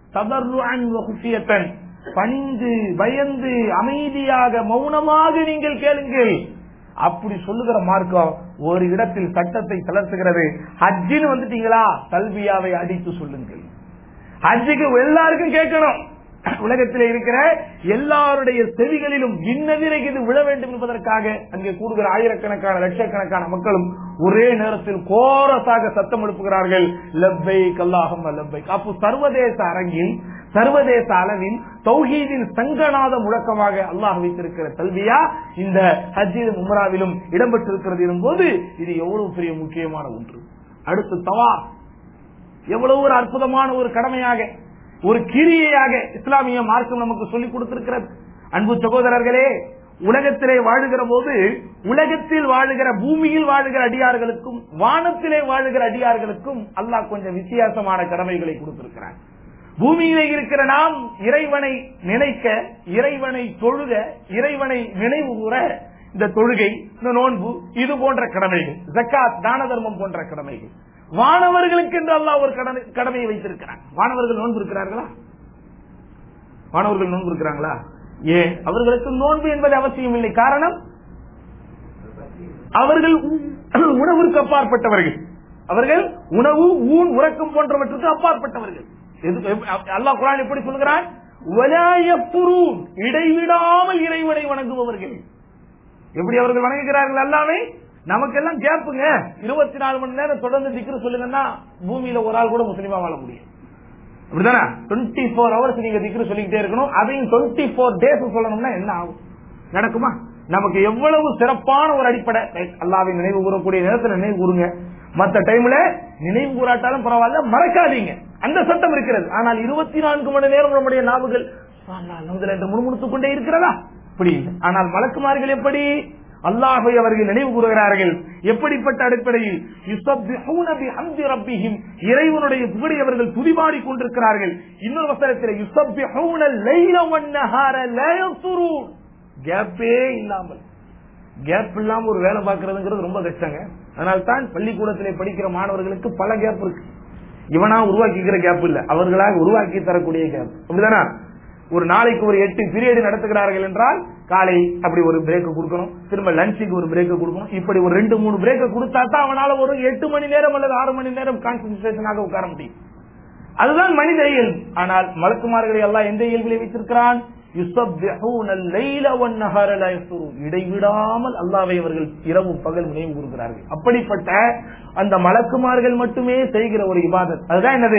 ததர்ருஅன் பணிந்து பயந்து அமைதியாக மௌனமாக நீங்கள் கேளுங்கள் அப்படி சொல்லுகிற மார்க்கம் ஒரு இடத்தில் சட்டத்தை தளர்த்துகிறது ஹஜ்ஜின்னு வந்துட்டீங்களா தல்வியாவை அடித்து சொல்லுங்கள் ஹஜ்ஜுக்கு எல்லாருக்கும் கேட்கணும் உலகத்தில் இருக்கிற எல்லாருடைய செவிகளிலும் இன்னதிரை இது விழ வேண்டும் என்பதற்காக அங்கே கூடுகிற ஆயிரக்கணக்கான லட்சக்கணக்கான மக்களும் ஒரே நேரத்தில் கோரஸாக சத்தம் எழுப்புகிறார்கள் லப்பை கல்லாகம் லப்பை அப்போ சர்வதேச அரங்கில் சர்வதேச அளவில் தௌஹீதின் சங்கநாத முழக்கமாக அல்லாஹ் வைத்திருக்கிற கல்வியா இந்த ஹஜ்ஜிலும் உம்ராவிலும் இடம்பெற்றிருக்கிறது எனும்போது இது எவ்வளவு பெரிய முக்கியமான ஒன்று அடுத்து தவா எவ்வளவு ஒரு அற்புதமான ஒரு கடமையாக ஒரு கிரியையாக இஸ்லாமிய மார்க்கம் நமக்கு சொல்லிக் கொடுத்திருக்கிறது அன்பு சகோதரர்களே உலகத்திலே வாழுகிற போது உலகத்தில் வாழுகிற பூமியில் வாழுகிற அடியார்களுக்கும் வானத்திலே வாழுகிற அடியார்களுக்கும் அல்லாஹ் கொஞ்சம் வித்தியாசமான கடமைகளை கொடுத்திருக்கிறார் பூமியிலே இருக்கிற நாம் இறைவனை நினைக்க இறைவனை தொழுக இறைவனை நினைவு கூற இந்த தொழுகை இந்த நோன்பு இது போன்ற கடமைகள் ஜக்காத் தான தர்மம் போன்ற கடமைகள் வானவர்களுக்கு என்று அல்லாஹ் ஒரு கடமை- கடமையை வைத்திருக்கிறார் வானவர்கள் நோன்பு இருக்கிறார்களா வானவர்கள் நோன்பு இருக்கிறாங்களா ஏன் அவர்களுக்கு நோன்பு என்பது அவசியம் இல்லை காரணம் அவர்கள் உ- உணவிற்கு அப்பாற்பட்டவர்கள் அவர்கள் உணவு ஊன் உறக்கம் போன்றவற்றுக்கு அப்பாற்பட்டவர்கள் எது- எப்- அல்லாஹ் குரான் எப்படி சொல்கிறான் "வலா யஃபுரூன்", இடைவிடாமல் இறைவனை வணங்குபவர்கள் எப்படி அவர்கள் வணங்குகிறார்கள் அல்லாமே நமக்கெல்லாம் கேப்புங்க இருபத்தி நாலு மணி நேரம் தொடர்ந்து திக்ரு சொல்லுங்கன்னா பூமியில ஒரு ஆள் கூட முஸ்லீமா வாழ முடியும் அப்படிதானே டுவெண்ட்டி ஃபோர் ஹவர்ஸ் நீங்க திக்ரு சொல்லிக்கிட்டே இருக்கணும் அதையும் டுவெண்ட்டி ஃபோர் டேஸ் சொல்லணும்னா என்ன ஆகும் நடக்குமா நமக்கு எவ்வளவு சிறப்பான ஒரு அடிப்படை Right, அல்லாவை நினைவு கூறக்கூடிய நேரத்தில் நினைவு கூறுங்க மத்த டைம்ல நினைவு கூறாட்டாலும் பரவாயில்ல மறக்காதீங்க அந்த சட்டம் இருக்கிறது ஆனால் இருபத்தி நான்கு மணி நேரம் நம்முடைய நாவுகள் "அல்லாஹ், அல்ஹம்துலில்லாஹ்" என்று முணுமுணுத்துக் கொண்டே இருக்கிறதா அப்படி இல்லை. ஆனால் மலக்குமார்கள் எப்படி அல்லாஹை அவர்கள் நினைவு கூறுகிறார்கள் எப்படிப்பட்ட அடிப்படையில் யுஸப்பிஹூன பிஹம்தி ரப்பிஹிம் இறைவனுடைய புகழை அவர்கள் துதிபாடி கொண்டிருக்கிறார்கள் இன்னொரு வசனத்தில் யுஸப்பிஹூன லைல வன்னஹார லா யஃபுரூன் கேப்பே இல்லாமல் கேப் இல்லாம ஒரு வேலை பார்க்கறதுங்கிறது ரொம்ப கஷ்டங்க அதனால தான் பள்ளிக்கூடத்திலே படிக்கிற மாணவர்களுக்கு பல கேப் இருக்கு இவனா உருவாக்கிக்கிற கேப் இல்ல அவர்களாக உருவாக்கி தரக்கூடிய கேப் அப்படிதானா ஒரு நாளைக்கு ஒரு எட்டு பீரியட் நடத்துகிறார்கள் என்றால் காலை அப்படி ஒரு பிரேக் கொடுக்கணும் திரும்ப லஞ்சுக்கு ஒரு பிரேக் கொடுக்கணும் இப்படி ஒரு ரெண்டு மூணு பிரேக் கொடுத்தா தான் அவனால ஒரு எட்டு மணி நேரம் அல்லது ஆறு மணி நேரம் கான்சன்ட்ரேஷனாக உட்கார முடியும் அதுதான் மனித இயல்பு ஆனால் மலக்குமார்களை எல்லாம் எந்த இயல்பிலே வைத்திருக்கிறான் யுஸப்பிஹூன அல்லைல வன்னஹார லா யஃபுரூன். இடைவிடாமல் அல்லாவை அவர்கள் இரவும் பகல் நினைவு கூறுகிறார்கள் அப்படிப்பட்ட அந்த மலக்குமார்கள் மட்டுமே செய்கிற ஒரு இபாதத் அதுதான் என்னது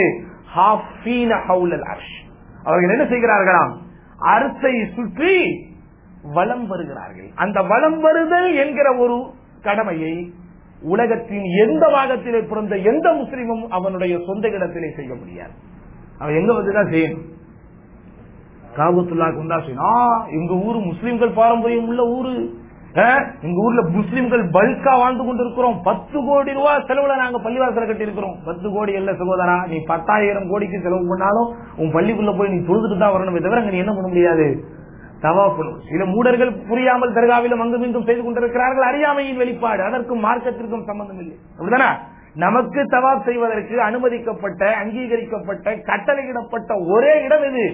ஹாஃபீன ஹவுலல் அர்ஷ் அவர்கள் என்ன செய்கிறார்களாம் அரசை சுற்றி வலம் வருகிறார்கள் அந்த வலம் வருதல் என்கிற ஒரு கடமையை உலகத்தின் எந்த பாகத்திலே பிறந்த எந்த முஸ்லிமும் அவனுடைய சொந்த இடத்திலே செய்ய முடியாது அவன் எங்க வந்துதான் செய்யணும் காபத்துல்லாக்கு வந்தா செய்யணும் ஆ, எங்க ஊரு முஸ்லிம்கள் பாரம்பரியம் உள்ள ஊரு ஆ, எங்க ஊர்ல முஸ்லிம்கள் பல்கா வாழ்ந்து கொண்டிருக்கிறோம் பத்து கோடி ரூபாய் செலவுல நாங்க பள்ளிவாசல கட்டி இருக்கிறோம் பத்து கோடி இல்ல சகோதரா நீ பத்தாயிரம் கோடிக்கு செலவு பண்ணாலும் உன் பள்ளிக்குள்ள போய் நீ தொழுதுட்டு தான் வரணுமே தவிர அங்க நீ என்ன பண்ண முடியாது தவாஃப் பண்ணணும். சில மூடர்கள் புரியாமல் தர்காவிலும் அங்கும் இங்கும் செய்து கொண்டிருக்கிறார்கள் அறியாமையின் வெளிப்பாடு அதற்கும் மார்க்கத்திற்கும் சம்பந்தம் இல்லை அப்படிதானே நமக்கு தவாப் செய்வதற்கு அனுமதிக்கப்பட்ட அங்கீகரிக்கப்பட்ட கட்டளையிடப்பட்ட ஒரே இடம் இது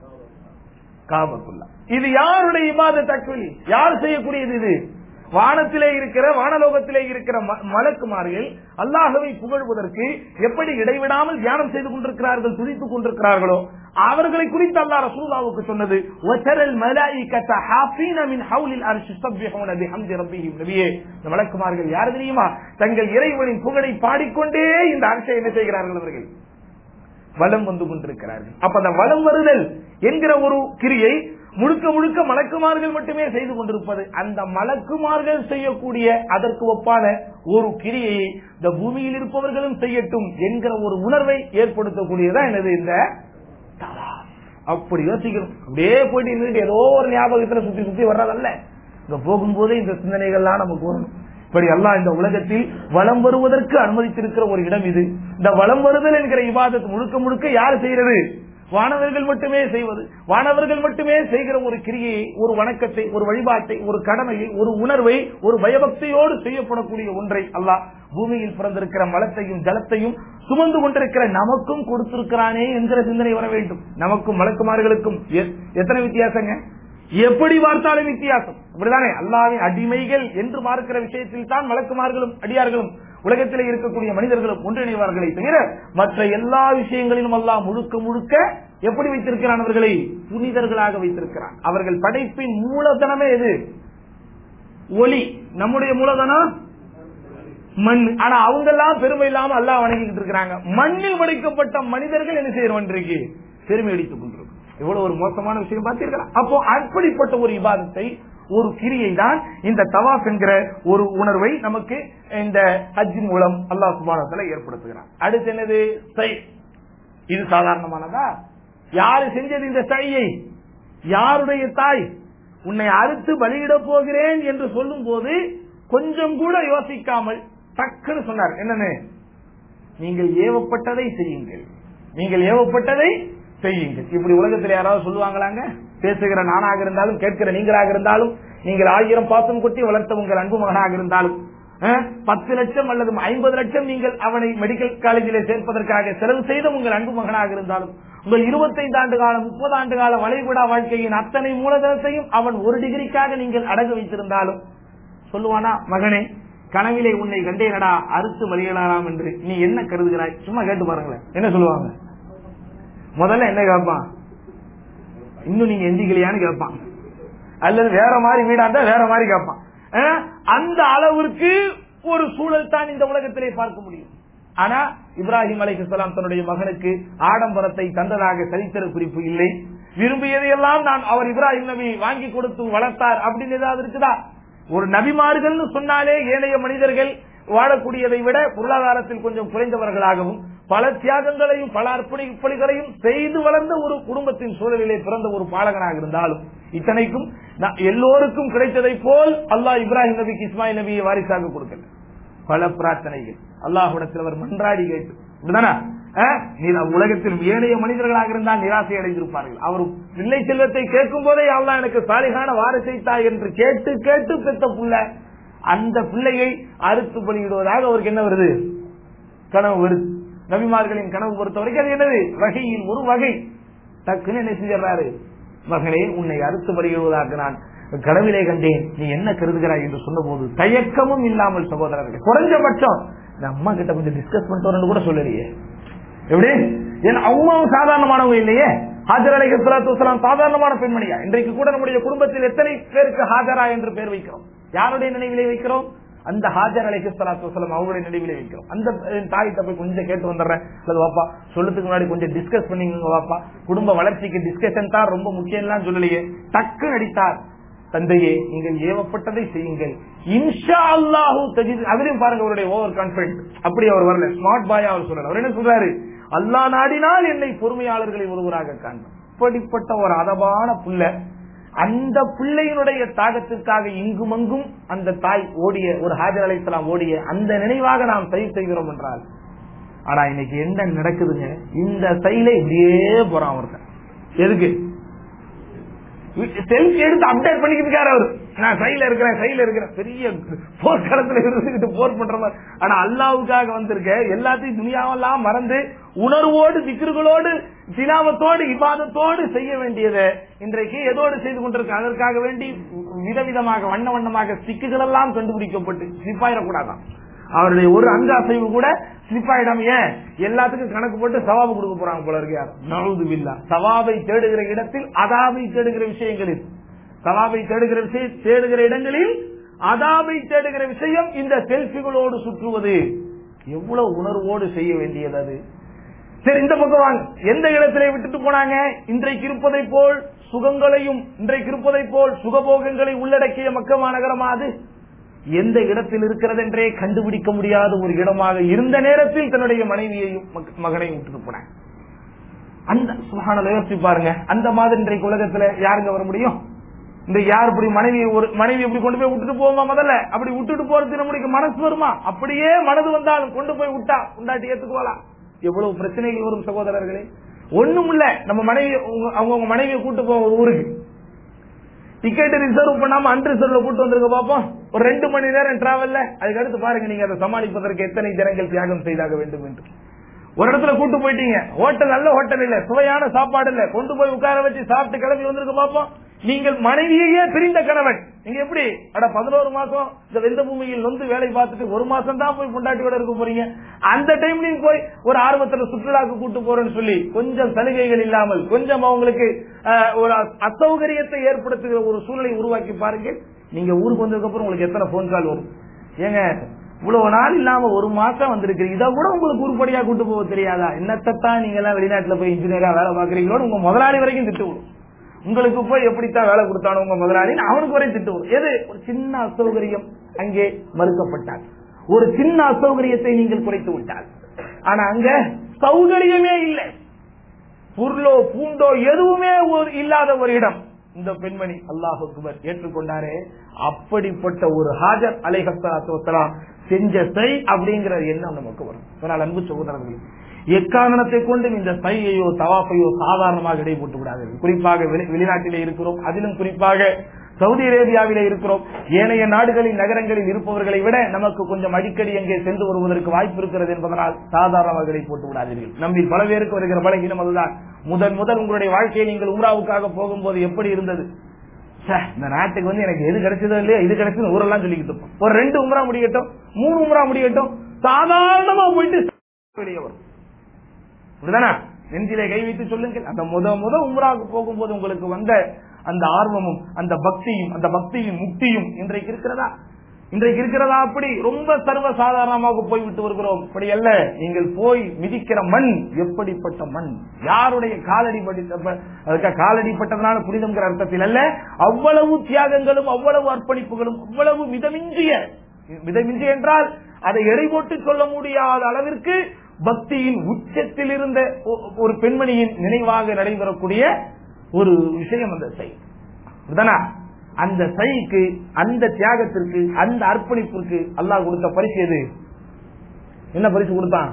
காபத்துல்லா இது யாருடைய இபாத தக்குவலி யார் செய்யக்கூடியது இது வானத்திலே இருக்கிற வானலோகத்திலே இருக்கிற ம- மலக்குமார்கள் அல்லாஹவை புகழ்வதற்கு எப்படி இடைவிடாமல் தியானம் செய்து கொண்டிருக்கிறார்கள் துதித்துக் கொண்டிருக்கிறார்களோ அவர்களை குறித்து அல்லாஹ் ரசூலுல்லாஹ்வுக்கு சொன்னது வஸரல் மலாயிகத ஹாஃபீன மின் ஹவுலில் அர்ஷ் யுஸப்பிஹூன பிஹம்தி ரப்பிஹிம் நபியே இந்த மலக்குமார்கள் யார் தெரியுமா தங்கள் இறைவனின் புகழை பாடிக்கொண்டே இந்த அர்ஷை என்ன செய்கிறார்கள் அவர்கள் வலம் வந்து கொண்டிருக்கிறார்கள் அப்ப அந்த வலம் வருதல் என்கிற ஒரு கிரியை முழுக்க முழுக்க மலக்குமார்கள் மட்டுமே செய்து கொண்டிருப்பது அந்த மலக்குமார்கள் செய்யக்கூடிய அதற்கு ஒப்பான ஒரு கிரியையை இந்த பூமியில் இருப்பவர்களும் செய்யட்டும் என்கிற ஒரு உணர்வை ஏற்படுத்தக்கூடியதா என்னது இந்த தவாப். அப்படி யோசிக்கணும் அப்படியே போயிட்டு இருந்துட்டு ஏதோ ஒரு ஞாபகத்துல சுத்தி சுத்தி வர்றதல்ல இங்க போகும்போதே இந்த சிந்தனைகள்லாம் நமக்கு வரணும் இப்படி எல்லாம் இந்த உலகத்தில் வலம் வருவதற்கு அனுமதித்திருக்கிற ஒரு இடம் இது இந்த வலம் வருதல் என்கிற இபாதத் முழுக்க முழுக்க யார் செய்யறது வானவர்கள் மட்டுமே செய்வது வானவர்கள் மட்டுமே செய்கிற ஒரு கிரியை ஒரு வணக்கத்தை ஒரு வழிபாட்டை ஒரு கடமையை ஒரு உணர்வை ஒரு பயபக்தியோடு செய்யப்படக்கூடிய ஒன்றை அல்லாஹ் பூமியில் பிறந்திருக்கிற மலத்தையும் ஜலத்தையும் சுமந்து கொண்டிருக்கிற நமக்கும் கொடுத்திருக்கிறானே என்கிற சிந்தனை வர வேண்டும் நமக்கும் மலக்குமார்களுக்கும் எ- எத்தனை வித்தியாசங்க எப்படி பார்த்தாலும் வித்தியாசம் அப்படிதானே அல்லாவின் அடிமைகள் என்று பார்க்கிற விஷயத்தில் தான் வழக்குமார்களும் அடியார்களும் உலகத்திலே இருக்கக்கூடிய மனிதர்களும் ஒன்றிணைவார்களே தவிர மற்ற எல்லா விஷயங்களிலும் அல்லாஹ் முழுக்க முழுக்க எப்படி வைத்திருக்கிறான் அவர்களை புனிதர்களாக வைத்திருக்கிறான் அவர்கள் படைப்பின் மூலதனமே எது ஒளி நம்முடைய மூலதனம் மண் ஆனா அவங்க எல்லாம் பெருமை இல்லாம அல்லாஹ் வணங்கிட்டு இருக்கிறாங்க மண்ணில் படைக்கப்பட்ட மனிதர்கள் என்ன செய்யறோம் இன்றைக்கு பெருமை அடித்துக் கொண்டிருக்கும் எவ்வளவு ஒரு மோசமான விஷயம் பார்த்தீர்களா அப்போ அப்படிப்பட்ட ஒரு இபாதத்தை ஒரு கிரியை தான் இந்த தவாப் என்கிற ஒரு உணர்வை நமக்கு இந்த ஹஜ்ஜின் மூலம் அல்லாஹ் சுபானத்துல ஏற்படுத்துகிறான் அடுத்து என்னது சை இது சாதாரணமானதா யாரு செஞ்சது இந்த சையை யாருடைய தாய் உன்னை அறுத்து பலியிட போகிறேன் என்று சொல்லும் போது கொஞ்சம் கூட யோசிக்காமல் டக்குன்னு சொன்னார் என்னன்னு நீங்கள் ஏவப்பட்டதை செய்யுங்கள் நீங்கள் ஏவப்பட்டதை செய்யுங்கள் இப்படி உலகத்தில் யாராவது சொல்லுவாங்களாங்க பேசுகிற நானாக இருந்தாலும் கேட்கிற நீங்களாக இருந்தாலும் நீங்கள் ஆயிரம் பாசம் கொட்டி வளர்த்த உங்கள் அன்பு மகனாக இருந்தாலும் அஹ், பத்து லட்சம் அல்லது ஐம்பது லட்சம் நீங்கள் அவனை மெடிக்கல் காலேஜிலே சேர்ப்பதற்காக செலவு செய்த உங்கள் அன்பு மகனாக இருந்தாலும் உங்கள் இருபத்தைந்து ஆண்டு காலம் முப்பது ஆண்டு கால வளைகுடா வாழ்க்கையின் அத்தனை மூலதனத்தையும் அவன் ஒரு டிகிரிக்காக நீங்கள் அடகு வைத்திருந்தாலும் சொல்லுவானா மகனே கனவிலே உன்னை கண்டேனடா அறுத்து வழியிடலாம் என்று நீ என்ன கருதுகிறாய் சும்மா கேட்டு பாருங்களேன் என்ன சொல்லுவாங்க முதல்ல என்ன கேட்பான் இன்னும் நீங்க எந்திக்கலையான்னு கேட்பான் அல்லது வேற மாதிரி வீடா இருந்தா வேற மாதிரி கேட்பான் அஹ், அந்த அளவிற்கு ஒரு சூழல் தான் இந்த உலகத்திலே பார்க்க முடியும் ஆனா இப்ராஹிம் அலைஹிஸ்ஸலாம் தன்னுடைய மகனுக்கு ஆடம்பரத்தை தந்ததாக சரித்திர குறிப்பு இல்லை விரும்பியதையெல்லாம் நான் அவர் இப்ராஹிம் நபி வாங்கி கொடுத்து வளர்த்தார் அப்படின்னு ஏதாவது இருக்குதா ஒரு நபிமார்கள்னு சொன்னாலே ஏனைய மனிதர்கள் வாழக்கூடியதை விட பொருளாதாரத்தில் கொஞ்சம் குறைந்தவர்களாகவும் பல தியாகங்களையும் பல அர்ப்பணிப்புகளையும் செய்து வளர்ந்த ஒரு குடும்பத்தின் சூழலிலே பிறந்த ஒரு பாலகனாக இருந்தாலும் இத்தனைக்கும் நான் எல்லோருக்கும் கிடைத்ததை போல் அல்லாஹ் இப்ராஹிம் நபிக்கு இஸ்மாயில் நபியை வாரிசாக கொடுக்கல பல பிரார்த்தனைகள் அல்லாஹுடத்தில் அவர் மன்றாடி கேட்டு அப்படிதானா? அஹ், நீ- உலகத்தில் ஏனைய மனிதர்களாக இருந்தால் நிராசை அடைந்திருப்பார்கள் அவர் பிள்ளை செல்வத்தை கேட்கும் போதே அல்லாஹ் எனக்கு சாலிகான வாரிசை தாய் என்று கேட்டு கேட்டு பெத்த புள்ள அந்த பிள்ளையை அறுத்து பலியிடுவதாக அவருக்கு என்ன வருது கனவு வருது நபிமார்களின் கனவு பொறுத்த வரைக்கும் அது என்னது வகையின் ஒரு வகை டக்குன்னு என்ன செஞ்சாரு மகனே உன்னை அறுத்து பலியிடுவதாக நான் கனவிலே கண்டேன் நீ என்ன கருதுகிறாய் என்று சொன்னபோது தயக்கமும் இல்லாமல் சகோதரர்கள் குறைஞ்சபட்சம் இந்த அம்மா கிட்ட கொஞ்சம் டிஸ்கஸ் பண்ணிட்டு வரேன்னு கூட சொல்லலையே எப்படி ஏன்னா அவங்களும் சாதாரணமானவங்க இல்லையே ஹாஜர் அலைஹி ஸலாத்து வஸலாம் சாதாரணமான பெண்மணியா இன்றைக்கு கூட நம்முடைய குடும்பத்தில் எத்தனை பேருக்கு ஹாஜரா என்று பேர் வைக்கிறோம் யாருடைய நினைவிலே வைக்கிறோம் அந்த ஹாஜர் அலைஹி ஸலாத்து வஸலாம் அவங்களுடைய நினைவிலே வைக்கிறோம் அந்த அஹ், தாயிட்ட போய் கொஞ்சம் கேட்டு வந்துடுறேன் அல்லது வாப்பா சொல்றதுக்கு முன்னாடி கொஞ்சம் டிஸ்கஸ் பண்ணிங்க வாப்பா குடும்ப வளர்ச்சிக்கு டிஸ்கஷன் தான் ரொம்ப முக்கியம் சொல்லலையே டக்கு அடித்தார் தந்தையே நீங்கள் ஏவப்பட்டதை செய்யுங்கள் இன்ஷா அல்லாஹு தஜித் அதுலயும் பாருங்க அவருடைய ஓவர் கான்பிடன்ட் அப்படி அவர் வரல ஸ்மார்ட் பாய் அவர் சொல்றாரு அவர் என்ன சொல்றாரு அல்லாஹ் நாடினால் என்னை பொறுமையாளர்களை ஒருவராக காண்பார் இப்படிப்பட்ட ஒரு அதபான புள்ள அந்த பிள்ளையினுடைய தாகத்திற்காக இங்குமங்கும் அந்த தாய் ஓடிய ஒரு ஹாஜர் அலைத்தலாம் ஓடிய அந்த நினைவாக நாம் சரி செய்கிறோம் என்றால் ஆனா இன்னைக்கு என்ன நடக்குதுங்க இந்த சைல இப்படியே போறான் ஒருத்தன் எதுக்கு செல்ஃபி எடுத்து அப்டேட் பண்ணிக்கிட்டு அவரு நான் சைல இருக்கிறேன் சைல இருக்கிறேன் பெரிய போர்க்களத்துல இருந்துகிட்டு போர் பண்ற மாதிரி ஆனா அல்லாவுக்காக வந்திருக்க எல்லாத்தையும் துணியாவெல்லாம் மறந்து உணர்வோடு திக்ருகளோடு திலாவத்தோடு இபாதத்தோடு செய்ய வேண்டியதை இன்றைக்கு எதோடு செய்து கொண்டிருக்க அதற்காக வேண்டி விதவிதமாக வண்ண வண்ணமாக ஸ்டிக்குகள் எல்லாம் கண்டுபிடிக்கப்பட்டு சிப்பாயிடக்கூடாதான் அவருடைய ஒரு அங்க அசைவு கூட ஸ்லிப் ஆயிடாம ஏன் எல்லாத்துக்கும் கணக்கு போட்டு சவாபு கொடுக்க போறாங்க போல இருக்கு யாரும் நழுது பில்லா சவாபை தேடுகிற இடத்தில் அதாபை தேடுகிற விஷயங்களில் சவாபை தேடுகிற விஷயம் தேடுகிற இடங்களில் அதாபை தேடுகிற விஷயம் இந்த செல்ஃபிகளோடு சுற்றுவது எவ்வளவு உணர்வோடு செய்ய வேண்டியது அது சரி இந்த பக்கம் வாங்க எந்த இடத்திலே விட்டுட்டு போனாங்க இன்றைக்கு இருப்பதை போல் சுகங்களையும் இன்றைக்கு இருப்பதை போல் சுகபோகங்களை உள்ளடக்கிய மக்க மாநகரமா அது எந்த இடத்தில் இருக்கிறது என்றே கண்டுபிடிக்க முடியாத ஒரு இடமாக இருந்த நேரத்தில் தன்னுடைய மனைவியையும் மக- மகனையும் விட்டுட்டு போனாங்க அந்த சுகான யோசிச்சு பாருங்க அந்த மாதிரி இன்றைக்கு உலகத்துல யாருங்க வர முடியும் இந்த யார் இப்படி மனைவி ஒரு மனைவி இப்படி கொண்டு போய் விட்டுட்டு போவோமா முதல்ல அப்படி விட்டுட்டு போறது நம்மளுக்கு மனசு வருமா அப்படியே மனது வந்தாலும் கொண்டு போய் விட்டா உண்டாட்டி ஏத்துக்குவாளா எவ்வளவு பிரச்சனைகள் வரும் சகோதரர்களே ஒண்ணும் இல்ல நம்ம மனைவி உங்க- அவங்க உங்க மனைவியை கூட்டு போவோம் ஒரு ஊருக்கு டிக்கெட் ரிசர்வ் பண்ணாம அன்ரிசர்வ்ல கூட்டு வந்திருக்க பாப்போம் ஒரு ரெண்டு மணி நேரம் டிராவல்ல அதுக்கு அடுத்து பாருங்க நீங்க அதை சமாளிப்பதற்கு எத்தனை ஜனங்கள் தியாகம் செய்தாக வேண்டும் என்று ஒரு இடத்துல கூட்டு போயிட்டீங்க ஹோட்டல் நல்ல ஹோட்டல் இல்ல சுவையான சாப்பாடு இல்ல கொண்டு போய் உட்கார வச்சு சாப்பிட்டு கிளம்பி வந்திருக்க பாப்போம் நீங்கள் மனைவியையே பிரிந்த கணவன் நீங்க எப்படி அட பதினோரு மாசம் இந்த வெந்த பூமியில் நொந்து வேலை பார்த்துட்டு ஒரு மாசம் தான் போய் பொண்டாட்டியோட இருக்க போறீங்க அந்த டைம்லயும் போய் ஒரு ஆர்வத்துல சுற்றுலாக்கு கூட்டு போறேன்னு சொல்லி கொஞ்சம் சலுகைகள் இல்லாமல் கொஞ்சம் அவங்களுக்கு அஹ், ஒரு அசௌகரியத்தை ஏற்படுத்துகிற ஒரு சூழ்நிலை உருவாக்கி பாருங்க நீங்க ஊருக்கு வந்ததுக்கு அப்புறம் உங்களுக்கு எத்தனை போன் கால் வரும் ஏங்க இவ்வளவு நாள் இல்லாம ஒரு மாசம் வந்திருக்கு இதை கூட உங்களுக்கு உருப்படியா கூட்டு போக தெரியாதா என்னத்தான் நீங்க எல்லாம் வெளிநாட்டுல போய் இன்ஜினியரா வேலை பாக்குறீங்களோ உங்க முதலாளி வரைக்கும் திட்டு விடும் உங்களுக்கு போய் எப்படித்தான் வேலை கொடுத்தானோ உங்க முதலாளி அவனுக்கு வரையும் திட்டு விடும் எது ஒரு சின்ன அசௌகரியம் அங்கே மறுக்கப்பட்டார் ஒரு சின்ன அசௌகரியத்தை நீங்கள் குறைத்து விட்டால் ஆனா அங்க சௌகரியமே இல்லை பொருளோ பூண்டோ எதுவுமே ஒரு இல்லாத ஒரு இடம் இந்த பெண்மணி அல்லாஹ் அக்பர் ஏற்றுக்கொண்டாரே அப்படிப்பட்ட ஒரு ஹாஜர் அலைஹலாம் செஞ்ச சை அப்படிங்கிற எண்ணம் நமக்கு வரும் அதனால் அன்பு சகோதரர்கள் எக்காரணத்தை கொண்டும் இந்த சையையோ தவாஃபையோ சாதாரணமாக இடைப்பட்டு விடாதீர்கள் குறிப்பாக வெளி- வெளிநாட்டிலே இருக்கிறோம் அதிலும் குறிப்பாக சவுதி அரேபியாவிலே இருக்கிறோம் ஏனைய நாடுகளின் நகரங்களில் இருப்பவர்களை விட நமக்கு கொஞ்சம் அடிக்கடி அங்கே சென்று வருவதற்கு வாய்ப்பு இருக்கிறது என்பதனால் சாதாரணமாக இடை போட்டு விடாதீர்கள் நம்மில் பல பேருக்கு வருகிற பலகீனம் அதுதான் முதன் முதல் உங்களுடைய வாழ்க்கையை நீங்கள் உம்ராவுக்காக போகும்போது எப்படி இருந்தது ச்சே, இந்த நாட்டுக்கு வந்து எனக்கு எது கிடைச்சதோ இல்லையா இது கிடைச்சது ஊரெல்லாம் சொல்லிக்கிட்டு இருப்போம் ஒரு ரெண்டு உம்ரா முடியட்டும் மூணு உம்ரா முடியட்டும் சாதாரணமா போயிட்டு வெளியே வரும் அப்படிதானே நெஞ்சிலே கை வைத்து சொல்லுங்கள் அந்த முத முத உம்ராவுக்கு போகும்போது உங்களுக்கு வந்த அந்த ஆர்வமும் அந்த பக்தியும் அந்த பக்தியின் முக்தியும் இன்றைக்கு இருக்கிறதா இன்றைக்கு இருக்கிறதா அப்படி ரொம்ப சர்வ சாதாரணமாக போய்விட்டு வருகிறோம் அப்படி அல்ல நீங்கள் போய் மிதிக்கிற மண் எப்படிப்பட்ட மண் யாருடைய காலடி பட்ட அதுக்கு காலடி பட்டதனால புனிதம்ங்கிற அர்த்தத்தில் அல்ல அவ்வளவு தியாகங்களும் அவ்வளவு அர்ப்பணிப்புகளும் அவ்வளவு மிதமிஞ்சிய மிதமிஞ்சிய என்றால் அதை எடை போட்டு சொல்ல முடியாத அளவிற்கு பக்தியின் உச்சத்தில் இருந்த ஒ- ஒரு பெண்மணியின் நினைவாக நடைபெறக்கூடிய ஒரு விஷயம் அந்த செய் புரியுதானா? அந்த சைக்கு அந்த தியாகத்திற்கு அந்த அர்ப்பணிப்பிற்கு அல்லாஹ் கொடுத்த பரிசு எது என்ன பரிசு கொடுத்தான்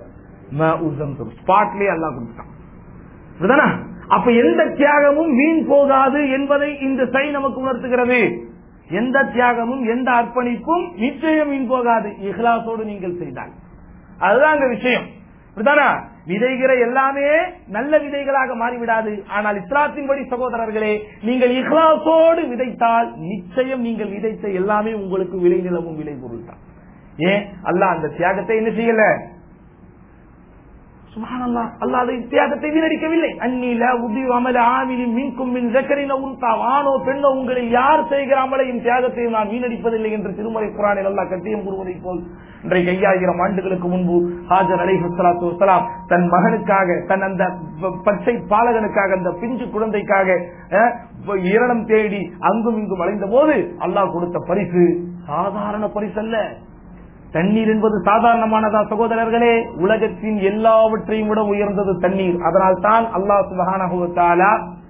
ஸ்பாட்லயே அல்லாஹ் கொடுத்தான் புரியுதானா? அப்ப எந்த தியாகமும் வீண் போகாது என்பதை இந்த சை நமக்கு உணர்த்துகிறது எந்த தியாகமும் எந்த அர்ப்பணிப்பும் நிச்சயம் வீண் போகாது இஹ்லாசோடு நீங்கள் செய்தால் அதுதான் அங்க விஷயம் புரியுதானா? விதைகிற எல்லாமே நல்ல விதைகளாக மாறிவிடாது ஆனால் இஸ்லாத்தின்படி சகோதரர்களே நீங்கள் இஹ்லாசோடு விதைத்தால் நிச்சயம் நீங்கள் விதைத்த எல்லாமே உங்களுக்கு விளை நிலவும் விளை பொருள் தான் ஏன் அல்லாஹ் அந்த தியாகத்தை என்ன செய்யல சுபஹானல்லாஹ் அல்லாஹ் அதை தியாகத்தை வீணடிக்கவில்லை அந்நில உதி அமல ஆமிலி மின்கும் மின் ஜக்கரின உன்தா ஆணோ பெண்ணோ உங்களில் யார் செய்கிற அமலையும் தியாகத்தையும் நான் வீணடிப்பதில்லை என்று திருமலை குரானில் அல்லாஹ் கட்டியம் கூறுவதை போல் இன்றைக்கு ஐயாயிரம் ஆண்டுகளுக்கு முன்பு ஹாஜர் அலை ஹஸ்லாத்து வசலாம் தன் மகனுக்காக தன் அந்த ப- பச்சை பாலகனுக்காக அந்த பிஞ்சு குழந்தைக்காக அஹ், இரணம் தேடி அங்கும் இங்கும் அலைந்த போது அல்லாஹ் கொடுத்த பரிசு சாதாரண பரிசு அல்ல தண்ணீர் என்பது சாதாரணமானதா சகோதரர்களே உலகத்தின் எல்லாவற்றையும் விட உயர்ந்தது தண்ணீர் அதனால் தான் அல்லாஹ் சுபஹானஹுவத்தாலா